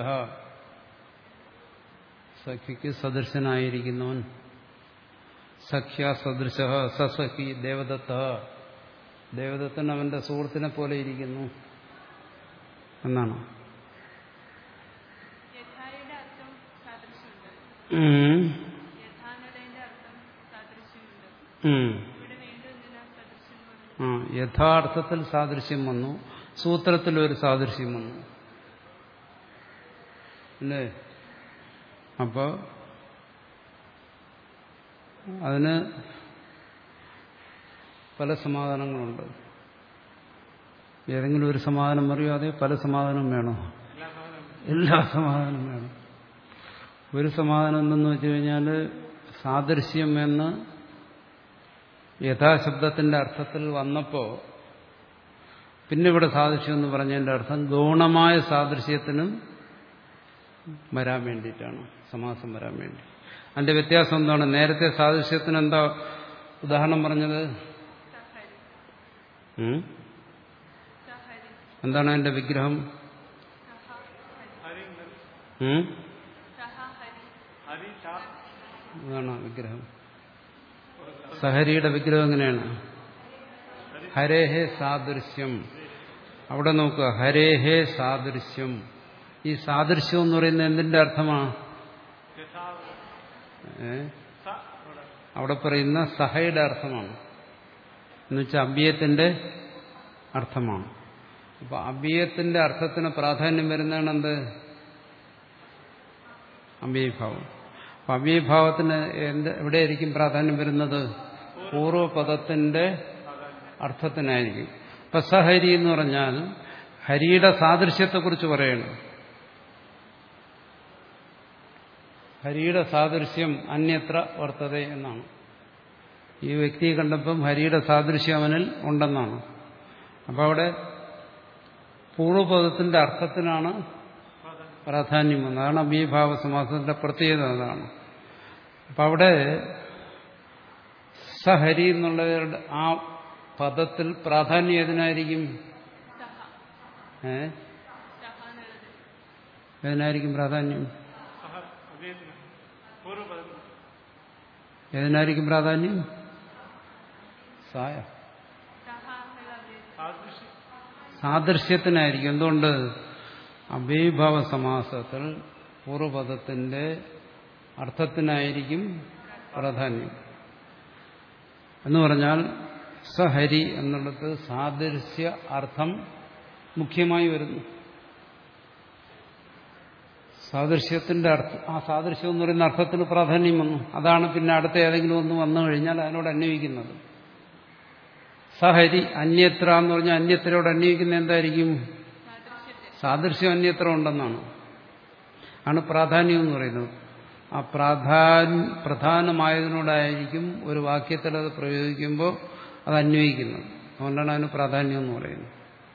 സഖ്യക്ക് സദൃശനായിരിക്കുന്നവൻ സഖ്യ സദൃശ സസഖി ദേവദത്ത ദേവദത്തൻ അവന്റെ സുഹൃത്തിനെ പോലെ ഇരിക്കുന്നു എന്നാണ് യഥായുടെ അർത്ഥം സാദൃശ്യമുണ്ട് ഉം. യഥാനുടേന്റെ അർത്ഥം സാദൃശ്യമുണ്ട് ഉം. ഇവിടെ വീണ്ടും എന്തിനാ സദൃശ്യം കൊണ്ട് ആ യഥാർത്ഥത്തിൽ സാദൃശ്യം വന്നു സൂത്രത്തിൽ ഒരു സാദൃശ്യം വന്നു അല്ലേ അപ്പോ അതിന് പല സമാധാനങ്ങളുണ്ട് ഏതെങ്കിലും ഒരു സമാധാനം അറിയോ അതേ പല സമാധാനം വേണോ എല്ലാ സമാധാനം വേണം ഒരു സമാധാനം എന്തെന്ന് വെച്ച് കഴിഞ്ഞാൽ സാദൃശ്യം എന്ന് യഥാശബ്ദത്തിന്റെ അർത്ഥത്തിൽ വന്നപ്പോ പിന്നെ ഇവിടെ സാദൃശ്യം എന്ന് പറഞ്ഞതിന്റെ അർത്ഥം ഗൗണമായ സാദൃശ്യത്തിനും വരാൻ വേണ്ടിയിട്ടാണ് സമാസം വരാൻ വേണ്ടി അതിന്റെ വ്യത്യാസം എന്താണ് നേരത്തെ സാദൃശ്യത്തിന് എന്താ ഉദാഹരണം പറഞ്ഞത് സഹരി ഉം? സഹരി എന്താണ് അതിന്റെ വിഗ്രഹം സഹ ഹരി ഹരി ഉം? സഹ ഹരി ഹരി ചാ അതാണ് ആ വിഗ്രഹം സഹരിയുടെ വിഗ്രഹം എങ്ങനെയാണ് ഹരേഹേ സാദൃശ്യം അവിടെ നോക്കുക ഹരേഹേ സാദൃശ്യം ഈ സാദൃശ്യം എന്ന് പറയുന്നത് എന്തിന്റെ അർത്ഥമാണ് യഥാ ഏ? സ അവിടെ അവിടെ പറയുന്ന സഹയുടെ അർത്ഥമാണ് എന്നുവെച്ചാൽ അഭ്യയത്തിന്റെ അർത്ഥമാണ് അപ്പൊ അഭ്യയത്തിന്റെ അർത്ഥത്തിന് പ്രാധാന്യം വരുന്നതാണ് എന്ത് അഭ്യഭാവം അപ്പൊ അവ്യഭാവത്തിന് എന്ത് എവിടെയായിരിക്കും പ്രാധാന്യം വരുന്നത് പൂർവ്വപദത്തിന്റെ അർത്ഥത്തിനായിരിക്കും ഇപ്പൊ സഹരി എന്ന് പറഞ്ഞാൽ ഹരിയുടെ സാദൃശ്യത്തെക്കുറിച്ച് പറയണം ഹരിയുടെ സാദൃശ്യം അന്യത്ര വർത്തത എന്നാണ് ഈ വ്യക്തിയെ കണ്ടപ്പം ഹരിയുടെ സാദൃശ്യം അവനിൽ ഉണ്ടെന്നാണ് അപ്പൊ അവിടെ പൂർവ്വപദത്തിന്റെ അർത്ഥത്തിനാണ് പ്രാധാന്യം വന്നത് അതാണ് അമീഭാവ സമാസത്തിന്റെ പ്രത്യേകത അതാണ് അപ്പൊ അവിടെ സഹരി എന്നുള്ളവരുടെ ആ പദത്തിൽ പ്രാധാന്യം ഏതിനായിരിക്കും ഏ ഏതിനായിരിക്കും പ്രാധാന്യം സഹ അദ്ദേഹത്തിന് പൂർവ്വപദം ഏതിനായിരിക്കും പ്രാധാന്യം സായ സാദൃശ്യം സാദൃശ്യത്തിനായിരിക്കും എന്തുകൊണ്ട് അഭീഭാവ സമാസത്തിൽ പൂർവ്വപദത്തിന്റെ അർത്ഥത്തിനായിരിക്കും പ്രാധാന്യം എന്ന് പറഞ്ഞാൽ സഹരി എന്നുള്ളത് സാദൃശ്യ അർത്ഥം മുഖ്യമായി വരുന്നു സാദൃശ്യത്തിന്റെ അർത്ഥം ആ സാദൃശ്യം എന്ന് പറയുന്ന അർത്ഥത്തിന് പ്രാധാന്യം വന്നു അതാണ് പിന്നെ അടുത്ത ഏതെങ്കിലും ഒന്ന് വന്നു കഴിഞ്ഞാൽ അതിനോട് അന്വയിക്കുന്നത് സഹരി അന്യത്ര എന്ന് പറഞ്ഞാൽ അന്യത്രയോട് അന്വയിക്കുന്ന എന്തായിരിക്കും സാദൃശ്യം അന്യത്ര ഉണ്ടെന്നാണ് ആണ് പ്രാധാന്യം എന്ന് പറയുന്നത് ആ പ്രാധാന്യ പ്രധാനമായതിനോടായിരിക്കും ഒരു വാക്യത്തിൽ അത് പ്രയോഗിക്കുമ്പോൾ അത് അന്വയിക്കുന്നത് അതുകൊണ്ടാണ് അതിന് പ്രാധാന്യം എന്ന് പറയുന്നത്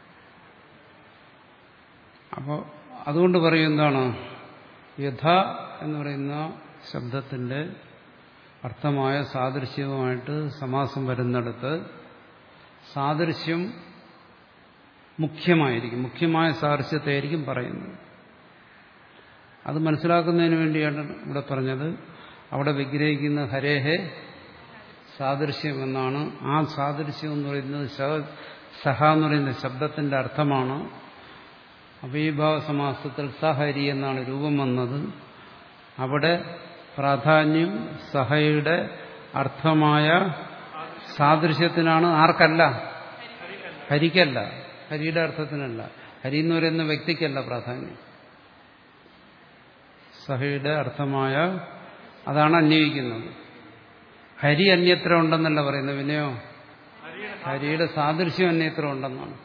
അപ്പോൾ അതുകൊണ്ട് പറയും എന്താണ് യഥ എന്ന് പറയുന്ന ശബ്ദത്തിന്റെ അർത്ഥമായ സാദൃശ്യവുമായിട്ട് സമാസം വരുന്നിടത്ത് സാദൃശ്യം മുഖ്യമായിരിക്കും മുഖ്യമായ സാദൃശ്യത്തെയായിരിക്കും പറയുന്നത് അത് മനസ്സിലാക്കുന്നതിന് വേണ്ടിയാണ് ഇവിടെ പറഞ്ഞത് അവിടെ വിഗ്രഹിക്കുന്ന ഹരേഹെ സാദൃശ്യം എന്നാണ് ആ സാദൃശ്യം എന്ന് പറയുന്നത് ശ- സഹ എന്ന് പറയുന്ന ശബ്ദത്തിന്റെ അർത്ഥമാണ് അഭീഭാവ സമാസത്തിൽ സഹരി എന്നാണ് രൂപം വന്നത് അവിടെ പ്രാധാന്യം സഹയുടെ അർത്ഥമായ സാദൃശ്യത്തിനാണ് ആർക്കല്ല ഹരിക്കല്ല ഹരിയുടെ അർത്ഥത്തിനല്ല ഹരി എന്ന് പറയുന്ന വ്യക്തിക്കല്ല പ്രാധാന്യം സഹയുടെ അർത്ഥമായ അതാണ് അന്വയിക്കുന്നത് ഹരി അന്യത്ര ഉണ്ടെന്നല്ല പറയുന്നത് പിന്നെയോ ഹരിയുടെ സാദൃശ്യം അന്യത്ര ഉണ്ടെന്നാണ്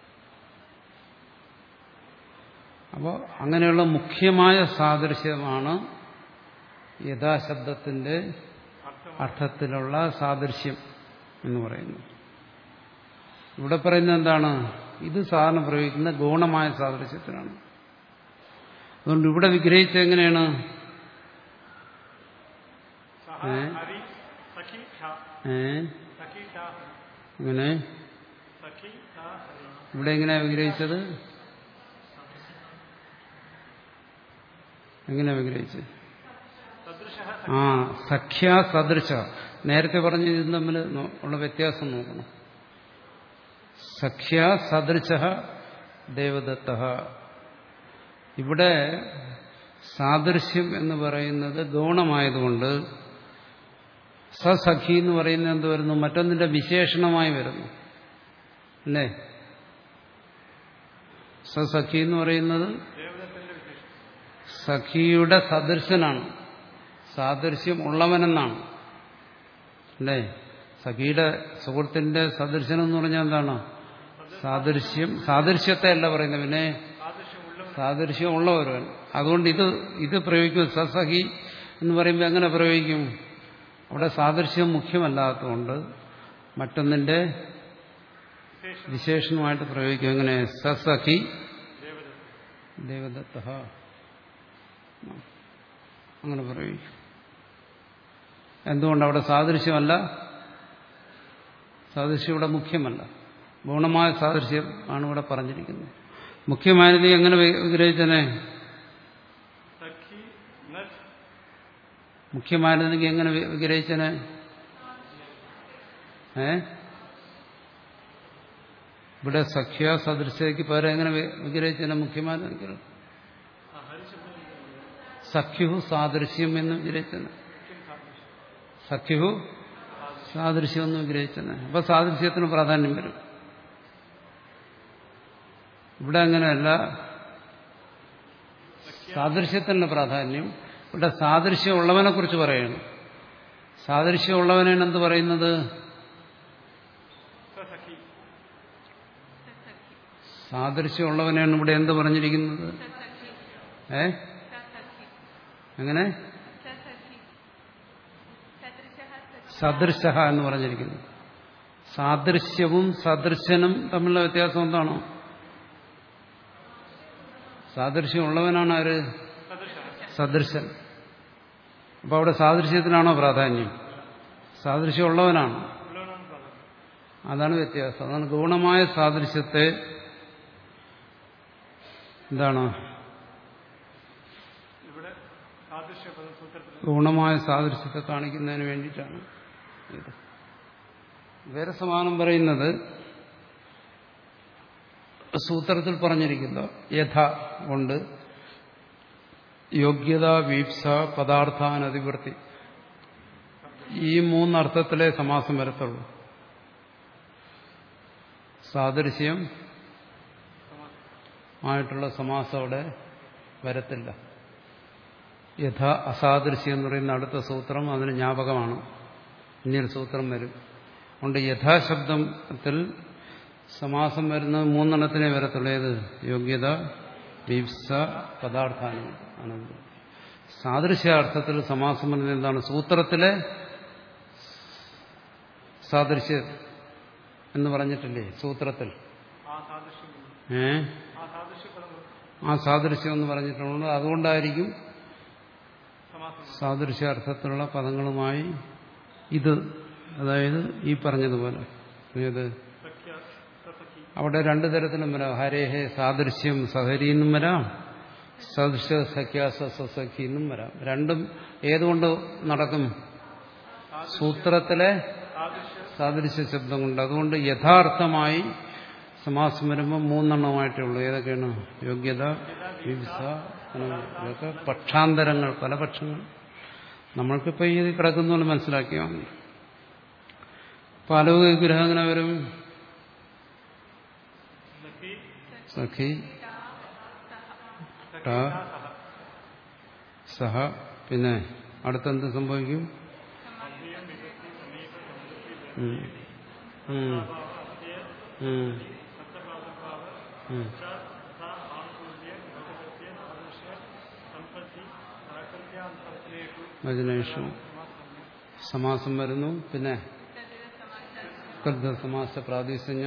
അപ്പോൾ അങ്ങനെയുള്ള മുഖ്യമായ സാദൃശ്യമാണ് യഥാശബ്ദത്തിന്റെ അർത്ഥത്തിലുള്ള സാദൃശ്യം എന്ന് പറയുന്നത് ഇവിടെ പറയുന്നത് എന്താണ് ഇത് സാധാരണ പ്രയോഗിക്കുന്ന ഗൗണമായ സാദൃശ്യത്തിനാണ് അതുകൊണ്ട് ഇവിടെ വിഗ്രഹിച്ചത് എങ്ങനെയാണ് സഹ ഏ? ഹരി സഖി ഖ ഏ സഖി ഖ ഇങ്ങനെ സഖി ഖ ഹരി ഇവിടെ എങ്ങനെയാ വിഗ്രഹിച്ചത് എങ്ങനെയാ വിഗ്രഹിച്ചത് സദൃശ ആ സഖ്യ സദൃശ നേരത്തെ പറഞ്ഞ ഇതിന് തമ്മിൽ നോ- ഉള്ള വ്യത്യാസം നോക്കണം സഖ്യ സദൃശ ദേവദത്ത ഇവിടെ സാദൃശ്യം എന്ന് പറയുന്നത് ഗൗണമായതുകൊണ്ട് സസഖി എന്ന് പറയുന്നത് എന്ത് വരുന്നു മറ്റൊന്നിന്റെ വിശേഷണമായി വരുന്നു അല്ലേ സസഖി എന്ന് പറയുന്നത് ദേവതത്തിന്റെ വിശേഷം സഖിയുടെ സദൃശനാണ് സാദൃശ്യം ഉള്ളവനെന്നാണ് അല്ലേ സഖിയുടെ സുഹൃത്തിന്റെ സദൃശനം എന്ന് പറഞ്ഞാൽ എന്താണ് സാദൃശ്യം സാദൃശ്യത്തെ അല്ല പറയുന്നത് പിന്നെ സാദൃശ്യമുള്ള സാദൃശ്യം ഉള്ള ഒരുവൻ അതുകൊണ്ട് ഇത് ഇത് പ്രയോഗിക്കും സസഖി എന്ന് പറയുമ്പോൾ എങ്ങനെ പ്രയോഗിക്കും അവിടെ സാദൃശ്യം മുഖ്യമല്ലാത്തതുകൊണ്ട് മറ്റൊന്നിന്റെ വിശേഷം വിശേഷണമായിട്ട് പ്രയോഗിക്കും എങ്ങനെ സസഖി ദേവത ദേവദത്ത അങ്ങനെ പ്രയോഗിക്കും എന്തുകൊണ്ട് അവിടെ സാദൃശ്യമല്ല സാദൃശ്യം ഇവിടെ മുഖ്യമല്ല ഗുണമായ സാദൃശ്യം ആണ് ഇവിടെ പറഞ്ഞിരിക്കുന്നത് മുഖ്യമായത് എങ്ങനെ വി- വിഗ്രഹിച്ചനെ സഖി നസ് മുഖ്യമായിരുന്നെങ്കിൽ എങ്ങനെ വി- വിഗ്രഹിച്ചനെ ഏ ഇവിടെ സഖ്യ സദൃശ്യക്ക് പകരം എങ്ങനെ വി- വിഗ്രഹിച്ചനെ മുഖ്യമായിരുന്നെങ്കിൽ ആ ഹരിശബ്ദം സഖ്യു സാദൃശ്യം എന്ന് വിഗ്രഹിച്ചനെ സഖ്യു സാദൃശ്യം എന്ന് വിഗ്രഹിച്ചനെ അപ്പൊ സാദൃശ്യത്തിന് പ്രാധാന്യം വരും ഇവിടെ അങ്ങനെയല്ല സാദൃശ്യത്തിന് പ്രാധാന്യം ഇവിടെ സാദൃശ്യമുള്ളവനെ കുറിച്ച് പറയുന്നു സാദൃശ്യമുള്ളവനാണ് എന്ത് പറയുന്നത് സഖി സസഖി സാദൃശ്യമുള്ളവനാണ് ഇവിടെ എന്ത് പറഞ്ഞിരിക്കുന്നത് സസഖി ഏ സസഖി എങ്ങനെ സസഖി സദൃശഃ സഖി സദൃശ എന്ന് പറഞ്ഞിരിക്കുന്നു സാദൃശ്യവും സദൃശനും തമ്മിലുള്ള വ്യത്യാസം എന്താണോ സാദൃശ്യമുള്ളവനാണ് ആര് സദൃശ സദൃശൻ അപ്പൊ അവിടെ സാദൃശ്യത്തിനാണോ പ്രാധാന്യം സാദൃശ്യമുള്ളവനാണ് ഉള്ളവനാണ് പ്രാധാന്യം അതാണ് വ്യത്യാസം അതാണ് ഗുണമായ സാദൃശ്യത്തെ എന്താണ് ഇവിടെ സാദൃശ്യ പദം സൂത്രത്തിൽ ഗുണമായ സാദൃശ്യത്തെ കാണിക്കുന്നതിന് വേണ്ടിയിട്ടാണ് ഇത് വേറെ സമാനം പറയുന്നത് സൂത്രത്തിൽ പറഞ്ഞിരിക്കുന്ന യഥ കൊണ്ട് യോഗ്യത വീപ്സ പദാർത്ഥാനതിവൃത്തി ഈ മൂന്നർത്ഥത്തിലെ സമാസം വരത്തുള്ളൂ സാദൃശ്യം ആയിട്ടുള്ള സമാസം അവിടെ വരത്തില്ല യഥ അസാദൃശ്യം എന്ന് പറയുന്ന അടുത്ത സൂത്രം അതിന് ജ്ഞാപകമാണ് ഇനിയൊരു സൂത്രം വരും അതുകൊണ്ട് യഥാശബ്ദത്തിൽ സമാസം വരുന്നത് മൂന്നെണ്ണത്തിനെ വരത്തുള്ളൂ ഏത് യോഗ്യത വീപ്സ പദാർത്ഥാനം അനന്തം സാദൃശ്യാർത്ഥത്തിൽ സമാസം വരുന്നത് എന്താണ് സൂത്രത്തിലെ സാദൃശ്യം എന്ന് പറഞ്ഞിട്ടില്ലേ സൂത്രത്തിൽ ആ സാദൃശ്യം ഏ ആ സാദൃശ്യ പദം ആ സാദൃശ്യം എന്ന് പറഞ്ഞിട്ടുണ്ട് അതുകൊണ്ടായിരിക്കും സമാസം സാദൃശ്യാർത്ഥത്തിലുള്ള പദങ്ങളുമായി ഇത് അതായത് ഈ പറഞ്ഞതുപോലെ ഏത് സഖ്യ സസഖി അവിടെ രണ്ടു തരത്തിലും വരാം ഹരേഹേ സാദൃശ്യം സഹരി എന്നും വരാം സദൃശ സഖ്യാസ സഖി എന്നും വരാം രണ്ടും ഏതുകൊണ്ട് നടക്കും സൂത്രത്തിലെ സാദൃശ്യ സാദൃശ്യ ശബ്ദം കൊണ്ട് അതുകൊണ്ട് യഥാർത്ഥമായി സമാസം വരുമ്പോൾ മൂന്നെണ്ണമായിട്ടേ ഉള്ളൂ ഏതൊക്കെയാണ് യോഗ്യത വിവിസ ഇതൊക്കെ പക്ഷാന്തരങ്ങൾ പല പക്ഷങ്ങൾ നമ്മൾക്കിപ്പോൾ ഈ കിടക്കുന്ന പോലെ മനസ്സിലാക്കിയാൽ മതി പാലവ് വിഗ്രഹം എങ്ങനെ വരും സഖി സഖി ട സഹ പിന്നെ അടുത്തെന്ത് സംഭവിക്കും ഉം. ഉം. ഉം. ഉം. വചനേഷു സമാസം വരുന്നു പിന്നെ കൃത സമാസ പ്രാതിസഞ്ജ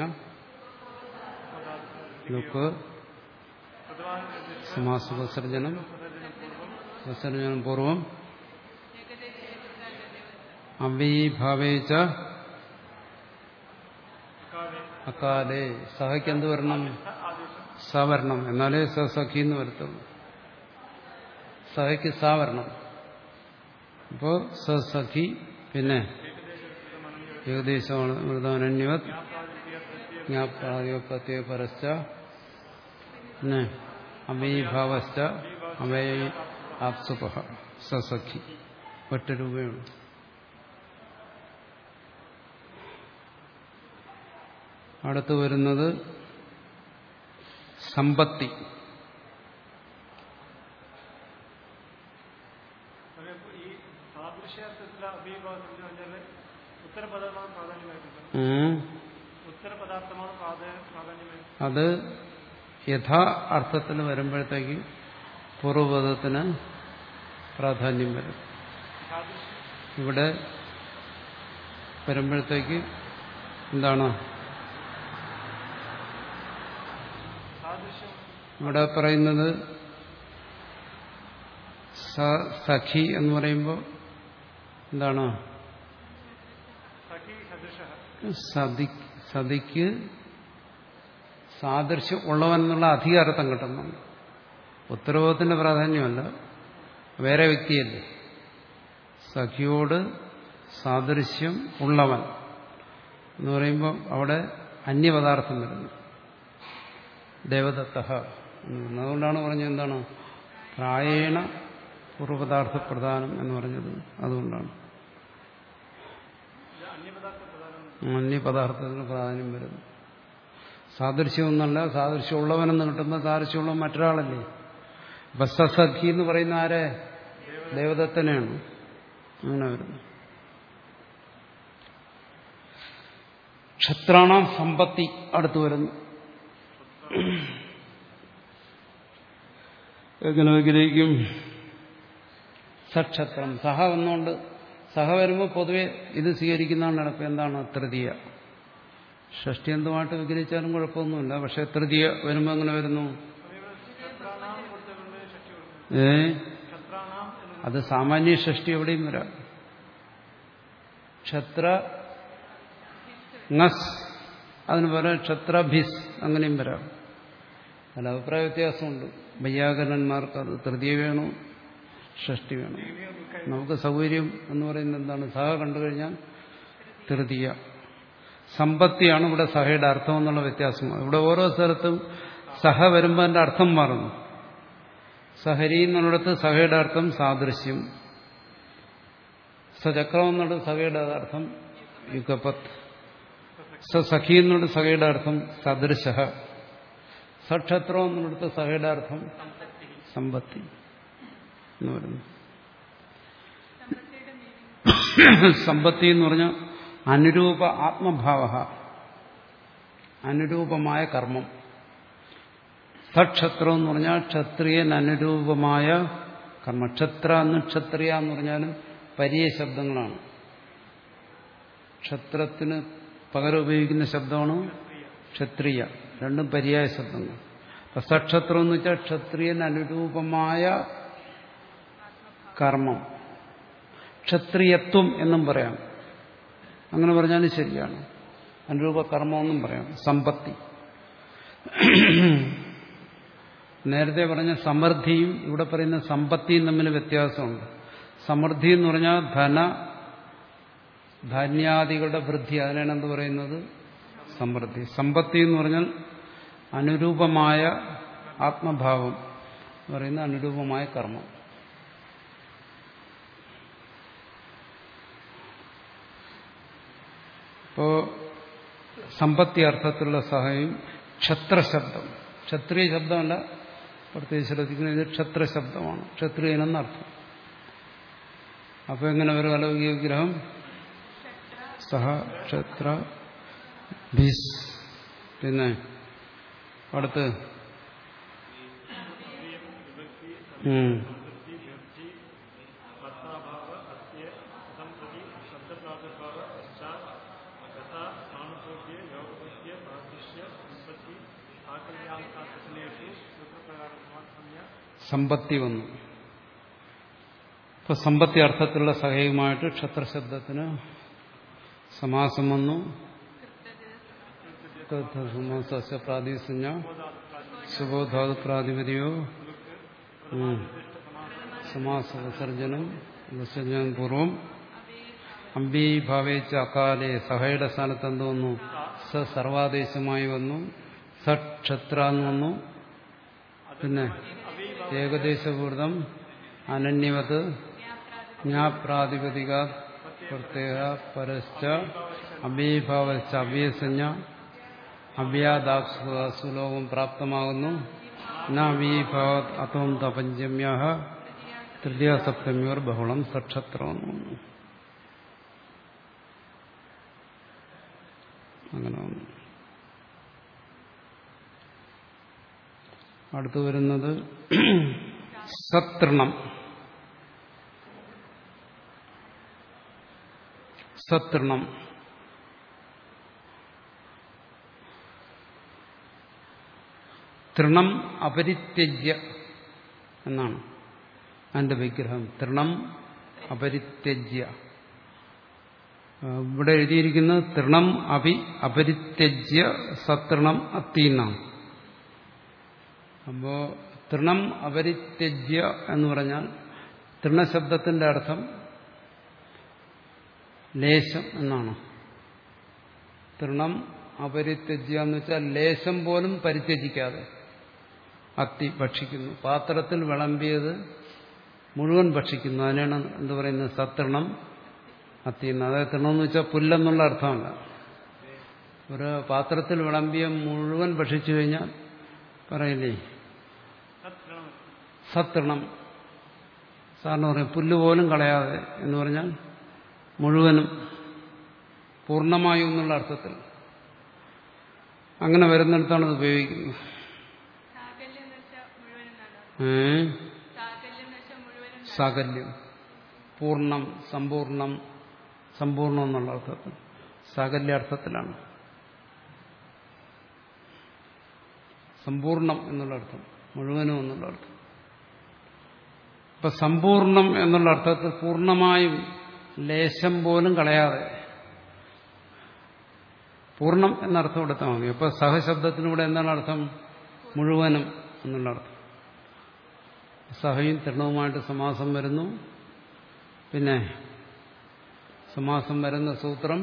ലുക്ക് സമാസ വിസർജനം വിസർജനം പൂർവം അവ്യീഭാവേച്ച അക്കാലേ സഹയ്ക്ക് എന്ത് വരണം സ വരണം എന്നാലേ സ സഖി എന്ന് വരത്തുള്ളൂ സഹയ്ക്ക് സ വരണം അപ്പോ സ സഖി പിന്നെ ഏകദേശമാണ് മൃതാനന്യവത് ജ്ഞാപ്രാതിപത്യ പരശ്ച പിന്നെ അവയീഭാവശ്ച അവയ ആപ്സുപ സസഖി ഒറ്റ രൂപയുള്ളൂ അടുത്ത് വരുന്നത് സമ്പത്തി ഈ സാദൃശ്യാർത്ഥത്തിലെ അഭിഭാവത്തിൽ പറഞ്ഞാൽ ഉത്തരപദമാണ് പ്രാധാന്യമായിട്ടുള്ളത് ഉം. ഉത്തരപദാർത്ഥമാണ് പ്രാധാ- പ്രാധാന്യമായിട്ടുള്ളത് അത് യഥാ അർത്ഥത്തിൽ വരുമ്പോഴത്തേക്ക് പൂർവ്വപദത്തിന് പ്രാധാന്യം വരും സാദൃശ്യം ഇവിടെ വരുമ്പോഴത്തേക്ക് എന്താണ് സാദൃശ്യം ഇവിടെ പറയുന്നത് സ- സഖി എന്ന് പറയുമ്പോൾ എന്താണ് സഖി സദൃശ സതി സതിക്ക് സാദൃശ്യം ഉള്ളവൻ എന്നുള്ള അധിക അർത്ഥം കിട്ടുന്നുണ്ട് ഉത്തരവാദത്തിന്റെ പ്രാധാന്യമല്ല വേറെ വ്യക്തിയല്ലേ സഖിയോട് സാദൃശ്യം ഉള്ളവൻ എന്ന് പറയുമ്പോൾ അവിടെ അന്യപദാർത്ഥം വരുന്നു ദേവദത്ത അതുകൊണ്ടാണ് പറഞ്ഞത് എന്താണ് പ്രായേണ പൂർവ്വപദാർത്ഥ പ്രധാനം എന്ന് പറഞ്ഞത് അതുകൊണ്ടാണ് ഇത് അന്യപദാർത്ഥ പ്രധാനം അന്യപദാർത്ഥത്തിന് പ്രാധാന്യം വരുന്നു സാദൃശ്യമൊന്നല്ല സാദൃശ്യമുള്ളവനെന്ന് കിട്ടുമ്പോൾ സാദൃശ്യമുള്ള മറ്റൊരാളല്ലേ ബസ്സഖി എന്ന് പറയുന്ന ആരെ ദേവദത്തനെയാണ് അങ്ങനെ വരുന്നു ക്ഷത്രാണാം സമ്പത്തി അടുത്ത് വരുന്നു എങ്ങനെ വിഗ്രഹിക്കും സക്ഷത്രം സഹ വന്നുകൊണ്ട് സഹ വരുമ്പോൾ പൊതുവെ ഇത് സ്വീകരിക്കുന്നതാണ് നടപ്പ് എന്താണ് തൃതീയ ഷഷ്ടി എന്തുമായിട്ട് വിഗ്രഹിച്ചാലും കുഴപ്പമൊന്നുമില്ല പക്ഷെ തൃതീയ വരുമ്പോൾ എങ്ങനെ വരുന്നു ക്ഷത്രാണാം കൊടുത്തുകൊണ്ട് ഷഷ്ടി കൊടുക്കുന്നു ഏ ക്ഷത്രാണാം എന്ന് അത് സാമാന്യ ഷഷ്ടി എവിടെയും വരാം ക്ഷത്ര ngസ് അതിന് പകരം ക്ഷത്രഭിസ് അങ്ങനെയും വരാം അതിൽ അഭിപ്രായ വ്യത്യാസമുണ്ട് വൈയാകരണന്മാർക്ക് അത് തൃതീയ വേണോ ഷഷ്ടി വേണം നമുക്ക് സൗകര്യം എന്ന് പറയുന്നത് എന്താണ് സഹ കണ്ടു കഴിഞ്ഞാൽ തൃതീയ സമ്പത്തിയാണ് ഇവിടെ സഹയുടെ അർത്ഥം എന്നുള്ള വ്യത്യാസം ഇവിടെ ഓരോ സ്ഥലത്തും സഹ വരുമ്പോൾ അതിന്റെ അർത്ഥം മാറുന്നു സഹരി എന്നുള്ളിടത്ത് സഹയുടെ അർത്ഥം സാദൃശ്യം സചക്രം എന്നുള്ളത് സഹയുടെ അർത്ഥം യുഗപത്ത് സഖി എന്നുള്ള സഹയുടെ അർത്ഥം സദൃശ സക്ഷത്രം എന്നുള്ളിടത്ത് സഹയുടെ അർത്ഥം സമ്പത്തി എന്ന് പറയുന്നു സമ്പത്തി എന്ന് പറഞ്ഞാൽ അനുരൂപ ആത്മഭാവ അനുരൂപമായ കർമ്മം സക്ഷത്രം എന്ന് പറഞ്ഞാൽ ക്ഷത്രിയൻ അനുരൂപമായ കർമ്മ ക്ഷത്ര എന്ന് ക്ഷത്രിയ എന്ന് പറഞ്ഞാലും പര്യ ശബ്ദങ്ങളാണ് ക്ഷത്രത്തിന് പകരം ഉപയോഗിക്കുന്ന ശബ്ദമാണ് ക്ഷത്രിയ രണ്ടും പര്യായ ശബ്ദങ്ങൾ അപ്പൊ സക്ഷത്രം എന്ന് വെച്ചാൽ ക്ഷത്രിയൻ അനുരൂപമായ കർമ്മം ക്ഷത്രിയത്വം എന്നും പറയാം അങ്ങനെ പറഞ്ഞാലും ശരിയാണ് അനുരൂപ കർമ്മമെന്നും പറയാം സമ്പത്തി നേരത്തെ പറഞ്ഞ സമൃദ്ധിയും ഇവിടെ പറയുന്ന സമ്പത്തിയും തമ്മിൽ വ്യത്യാസമുണ്ട് സമൃദ്ധി എന്ന് പറഞ്ഞാൽ ധന ധാന്യാദികളുടെ വൃദ്ധി അതിനാണ് എന്ത് പറയുന്നത് സമൃദ്ധി സമ്പത്തി എന്ന് പറഞ്ഞാൽ അനുരൂപമായ ആത്മഭാവം എന്ന് പറയുന്ന അനുരൂപമായ കർമ്മം ഇപ്പോ സമ്പത്തി അർത്ഥത്തിലുള്ള സഹായം ക്ഷത്രശബ്ദം ക്ഷത്രിയ ശബ്ദമല്ല പ്രത്യേകിച്ച് ശ്രദ്ധിക്കുന്നത് ഇത് ക്ഷത്രശബ്ദമാണ് ക്ഷത്രിയനെന്നർത്ഥം അപ്പൊ എങ്ങനെ ഒരു അലൗകിക വിഗ്രഹം സഹ ക്ഷത്ര ഭിസ് പിന്നെ അടുത്ത് ഉം. ഭർത്താഭാവ അസ്യ സംപ്രതി ശബ്ദപ്രാദുർഭാവ പശ്ചാത് കഥാ സാനുഭൂത്യ യോഗബുദ്ധ്യ പ്രാതിശ്യ സമ്പത്തി ആകല്യാന്തേഷു സൂത്രപ്രകാരസംജ്ഞ സമ്പത്തി വന്നു ഇപ്പൊ സമ്പത്തി അർത്ഥത്തിലുള്ള സഹയുമായിട്ട് ക്ഷത്രശബ്ദത്തിന് സമാസം വന്നു സമാസ പ്രാതിസഞ്ജ സുബോധാതുക്രാധിപതിയോ ഉം. സമാസ വിസർജനം വിസർജനം പൂർവം അംബീഭാവേച്ച അകാലെ സഹയുടെ സ്ഥാനത്ത് എന്ത് വന്നു സ സർവാദേശമായി വന്നു സ ക്ഷത്ര എന്ന് വന്നു പിന്നെ ഏകദേശപൂർവം അനന്യവത് ജ്ഞാപ്രാതിപതിക പ്രത്യേക പരശ്ച അഭീഭാവശ്ച അവ്യസഞ്ജ അവ്യാദാസുലോകം പ്രാപ്തമാകുന്നു നവീഭാവത് അത്തോം തപഞ്ചമ്യ തൃതീയ സപ്തമ്യോർ ബഹുളം സക്ഷത്രം അങ്ങനെ വന്നു അടുത്തു വരുന്നത് സതൃണം സതൃണം തൃണം അപരിത്യജ്യ എന്നാണ് അതിന്റെ വിഗ്രഹം തൃണം അപരിത്യജ്യ ആ, ഇവിടെ എഴുതിയിരിക്കുന്നത് തൃണം അപി അപരിത്യജ്യ സതൃണം അത്തീന്നാണ് അപ്പോ തൃണം അപരിത്യജ്യ എന്ന് പറഞ്ഞാൽ തൃണശബ്ദത്തിന്റെ അർത്ഥം ലേശം എന്നാണ് തൃണം അപരിത്യജ്യ എന്ന് വെച്ചാൽ ലേശം പോലും പരിത്യജിക്കാതെ അത്തി ഭക്ഷിക്കുന്നു പാത്രത്തിൽ വിളമ്പിയത് മുഴുവൻ ഭക്ഷിക്കുന്നു അതിനാണ് എന്ത് പറയുന്നത് സതൃണം അത്തി എന്ന് അതായത് തൃണം എന്ന് വെച്ചാൽ പുല്ലെന്നുള്ള അർത്ഥമല്ല ഒരു പാത്രത്തിൽ വിളമ്പിയ മുഴുവൻ ഭക്ഷിച്ചു കഴിഞ്ഞാൽ പറയില്ലേ സതൃണം സാറിന് പറയും പുല്ല് പോലും കളയാതെ എന്ന് പറഞ്ഞാൽ മുഴുവനും പൂർണ്ണമായും എന്നുള്ള അർത്ഥത്തിൽ അങ്ങനെ വരുന്നിടത്താണ് ഇത് ഉപയോഗിക്കുന്നത് സാകല്യം എന്ന് വെച്ചാൽ മുഴുവനും എന്നാണ് ഏ സാകല്യം എന്ന് വെച്ചാൽ മുഴുവനും എന്നാണ്. സാകല്യം പൂർണ്ണം സമ്പൂർണം സമ്പൂർണം എന്നുള്ള അർത്ഥത്തിൽ സാകല്യ അർത്ഥത്തിലാണ് സമ്പൂർണം എന്നുള്ള അർത്ഥം മുഴുവനും എന്നുള്ള അർത്ഥം ഇപ്പൊ സമ്പൂർണം എന്നുള്ള അർത്ഥത്തിൽ പൂർണ്ണമായും ലേശം പോലും കളയാതെ പൂർണ്ണം എന്നർത്ഥം എടുത്താൽ മതി അപ്പൊ സഹശബ്ദത്തിലൂടെ എന്താണ് അർത്ഥം മുഴുവനും എന്നുള്ള അർത്ഥം സഹയും തൃണവുമായിട്ട് സമാസം വരുന്നു പിന്നെ സമാസം വരുന്ന സൂത്രം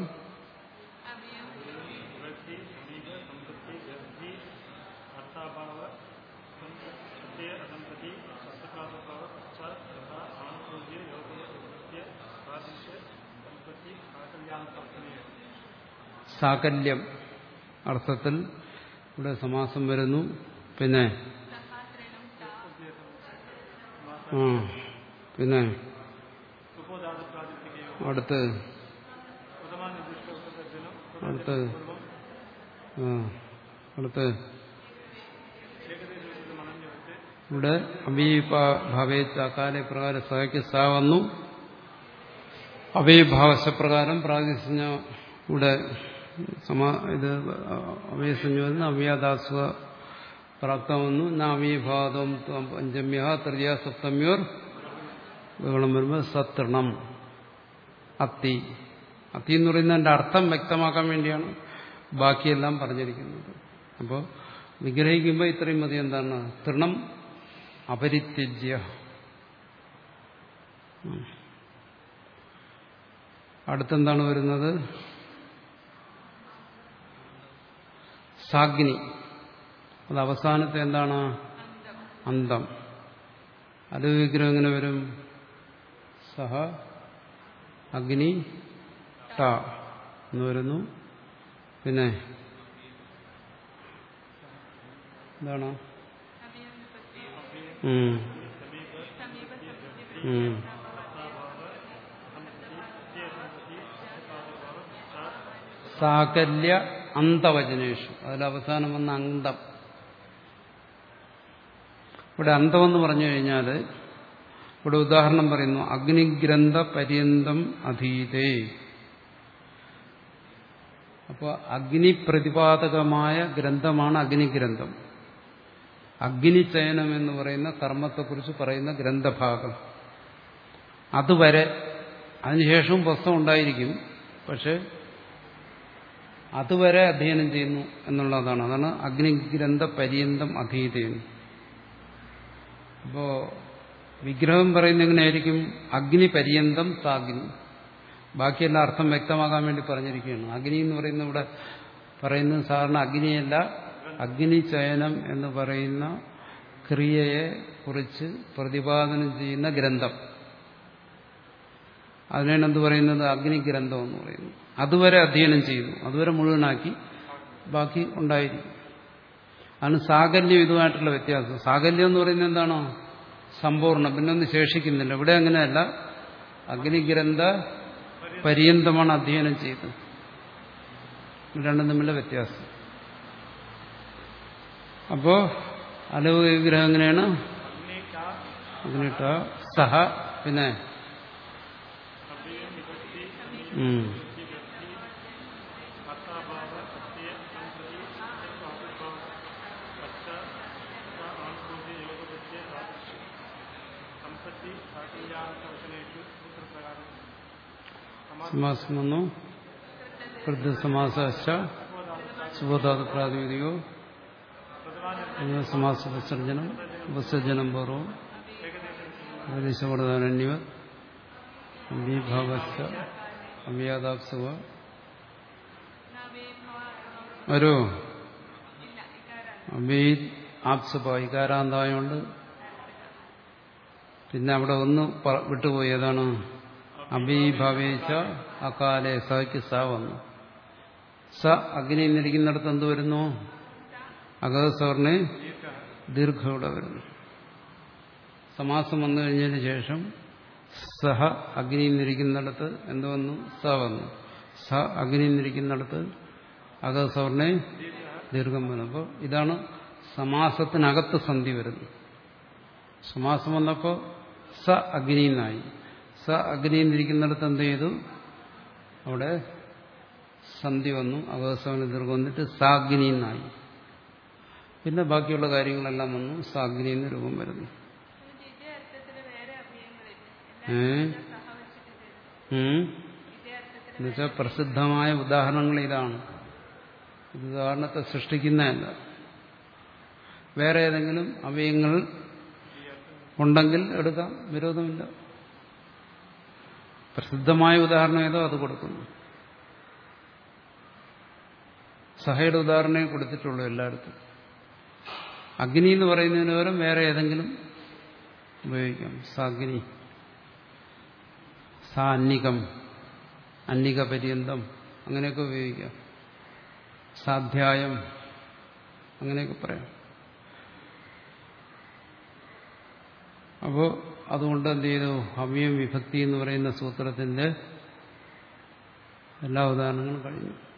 व्यक्ति समीप संपत्ति व्यक्ति अर्थाभाव सत्य असंपत्ति सत्काभाव पश्चात तथा आनुकूल्य योगस्य सादृश्य संपत्ति साकल्यान्तर्पणीय സാകല്യം അർത്ഥത്തിൽ ഇവിടെ സമാസം വരുന്നു പിന്നെ സഹാത്രനും താ ആ പിന്നെ सुपोदात प्रातिपदिकयो അടുത്ത് प्रथमानिर्दिष्ट उपसर्जनम അടുത്ത് ആ അടുത്ത് ഏകദേശം മനഞ്ഞെടുത്ത് ഇവിടെ അവീഭാവേ ചാക്കാലെ പ്രകാരം സഹയ്ക്ക് സ വന്നു അവയഭാവശപ്രകാരം പ്രാതിസഞ്ജ ഇവിടെ സമാ ഇത് അവയസഞ്ജ അവ്യാദാസ്വ പ്രാപ്തം വന്നു നാവീഭാവം പഞ്ചമ്യ തൃതീയ സപ്തമ്യോർ ബഹളം വരുമ്പോൾ സത്രണം അത്തി അത്തി എന്ന് പറയുന്നതിന്റെ അർത്ഥം വ്യക്തമാക്കാൻ വേണ്ടിയാണ് ബാക്കിയെല്ലാം പറഞ്ഞിരിക്കുന്നത് അപ്പോൾ വിഗ്രഹിക്കുമ്പോൾ ഇത്രയും മതി എന്താണ് തൃണം അപരിത്യജ്യ ഉം. അടുത്തെന്താണ് വരുന്നത് സാഗ്നി അത് അവസാനത്തെ എന്താണ് അന്തം അത് വിഗ്രഹം എങ്ങനെ വരും സഹ അഗ്നി ട എന്ന് വരുന്നു പിന്നെ എന്താണ് ഉം. ഉം. സാകല്യ അന്തവചനേഷു അതിൽ അവസാനം വന്ന അന്തം ഇവിടെ അന്തമെന്ന് പറഞ്ഞു കഴിഞ്ഞാൽ ഇവിടെ ഉദാഹരണം പറയുന്നു അഗ്നിഗ്രന്ഥ പര്യന്തം അധീതേ അപ്പോൾ അഗ്നിപ്രതിപാദകമായ ഗ്രന്ഥമാണ് അഗ്നിഗ്രന്ഥം അഗ്നിചയനം എന്ന് പറയുന്ന കർമ്മത്തെക്കുറിച്ച് പറയുന്ന ഗ്രന്ഥഭാഗം അതുവരെ അതിനുശേഷവും പുസ്തകം ഉണ്ടായിരിക്കും പക്ഷെ അതുവരെ അധ്യയനം ചെയ്യുന്നു എന്നുള്ളതാണ് അതാണ് അഗ്നിഗ്രന്ഥ പര്യന്തം അധീതയും അപ്പോ വിഗ്രഹം പറയുന്ന എങ്ങനെയായിരിക്കും അഗ്നി പര്യന്തം സാഗ്നി ബാക്കിയെല്ലാം അർത്ഥം വ്യക്തമാകാൻ വേണ്ടി പറഞ്ഞിരിക്കുകയാണ് അഗ്നി എന്ന് പറയുന്ന ഇവിടെ പറയുന്നത് സാധാരണ അഗ്നിയല്ല അഗ്നി ചയനം എന്ന് പറയുന്ന ക്രിയയെ കുറിച്ച് പ്രതിപാദനം ചെയ്യുന്ന ഗ്രന്ഥം അതിനാണ് എന്ത് പറയുന്നത് അഗ്നിഗ്രന്ഥം എന്ന് പറയുന്നു അതുവരെ അധ്യയനം ചെയ്യുന്നു അതുവരെ മുഴുവനാക്കി ബാക്കി ഉണ്ടായിരിക്കും അതാണ് സാകല്യം ഇതുമായിട്ടുള്ള വ്യത്യാസം സാകല്യം എന്ന് പറയുന്നത് എന്താണോ സമ്പൂർണ്ണം പിന്നെ ഒന്നും ശേഷിക്കുന്നില്ല ഇവിടെ അങ്ങനെയല്ല അഗ്നിഗ്രന്ഥ പര്യന്തമാണ് അധ്യയനം ചെയ്തത് ഇത് രണ്ടും തമ്മിലുള്ള വ്യത്യാസം അപ്പോ അലവ് വിഗ്രഹം എങ്ങനെയാണ് अग्नि का അഗ്നിട്ട സഹ പിന്നെ अभी निपत्ति ഉം. अर्थाभाव सत्य संपत्ति सत्याभाव पश्चात तथा आनुकूल्य योगस्य सादृश्य संपत्ति साकल्यान्तर्पणेषु सूत्रप्रकारम् സമാസം വന്നു വൃദ്ധസമാസ സുബോധാത പ്രാതിപതികോ സമാസ വിസർജനം വിസർജനം പൂർവം ഏകദേശപ്രധാനന്യവ വിഭാവസ്ഥ അവ്യാദാപ്സുവ ഒരു അബീദ് ആപ്സുപ ഇകാരാന്തായോണ്ട് പിന്നെ അവിടെ ഒന്ന് പ- വിട്ടുപോയി ഏതാണ് അബീഭാവേച്ച അകാലെ സയ്ക്ക് സ വന്നു സ അഗ്നി എന്നിരിക്കുന്നിടത്ത് എന്ത് വരുന്നു അഗതസവർണെ ദീർഘ ഇവിടെ വരുന്നു സമാസം വന്നു കഴിഞ്ഞതിന് ശേഷം സഹ അഗ്നി എന്നിരിക്കുന്നിടത്ത് എന്ത് വന്നു സ വന്നു സ അഗ്നി എന്നിരിക്കുന്നിടത്ത് അക സവർണെ ദീർഘം വന്നു അപ്പോൾ ഇതാണ് സമാസത്തിനകത്ത് സന്ധി വരുന്നത് സമാസം വന്നപ്പോൾ സ അഗ്നി എന്നായി സ അഗ്നി എന്നിരിക്കുന്നിടത്ത് എന്ത് ചെയ്തു അവിടെ സന്ധി വന്നു അകസവന ദീർഘം വന്നിട്ട് സാഗ്നി എന്നായി പിന്നെ ബാക്കിയുള്ള കാര്യങ്ങളെല്ലാം വന്നു സാഗ്നി എന്ന് രൂപം വരുന്നു ഇതേ അർത്ഥത്തിൽ വേറെ അഭയങ്ങളില്ല ഏ എല്ലാം സഹ വെച്ചിട്ട് ചെയ്തു ഉം ഇതേ അർത്ഥത്തിൽ എന്നുവെച്ചാൽ പ്രസിദ്ധമായ ഉദാഹരണങ്ങൾ ഇതാണ് ഇത് ഉദാഹരണത്തെ സൃഷ്ടിക്കുന്നതല്ല വേറെ ഏതെങ്കിലും അവയങ്ങൾ ഉണ്ടെങ്കിൽ എടുക്കാം വിരോധമില്ല പ്രസിദ്ധമായ ഉദാഹരണം ഏതോ അത് കൊടുക്കുന്നു സഹയുടെ ഉദാഹരണമേ കൊടുത്തിട്ടുള്ളൂ എല്ലായിടത്തും അഗ്നി എന്ന് പറയുന്നതിന് പകരം വേറെ ഏതെങ്കിലും ഉപയോഗിക്കാം സാഗ്നി സാ അന്നികം അന്നിക പര്യന്തം അങ്ങനെയൊക്കെ ഉപയോഗിക്കാം സാധ്യായം അങ്ങനെയൊക്കെ പറയാം അപ്പോൾ അതുകൊണ്ട് എന്ത് ചെയ്തു ഹവ്യം വിഭക്തി എന്ന് പറയുന്ന സൂത്രത്തിന്റെ എല്ലാ ഉദാഹരണങ്ങളും കഴിഞ്ഞു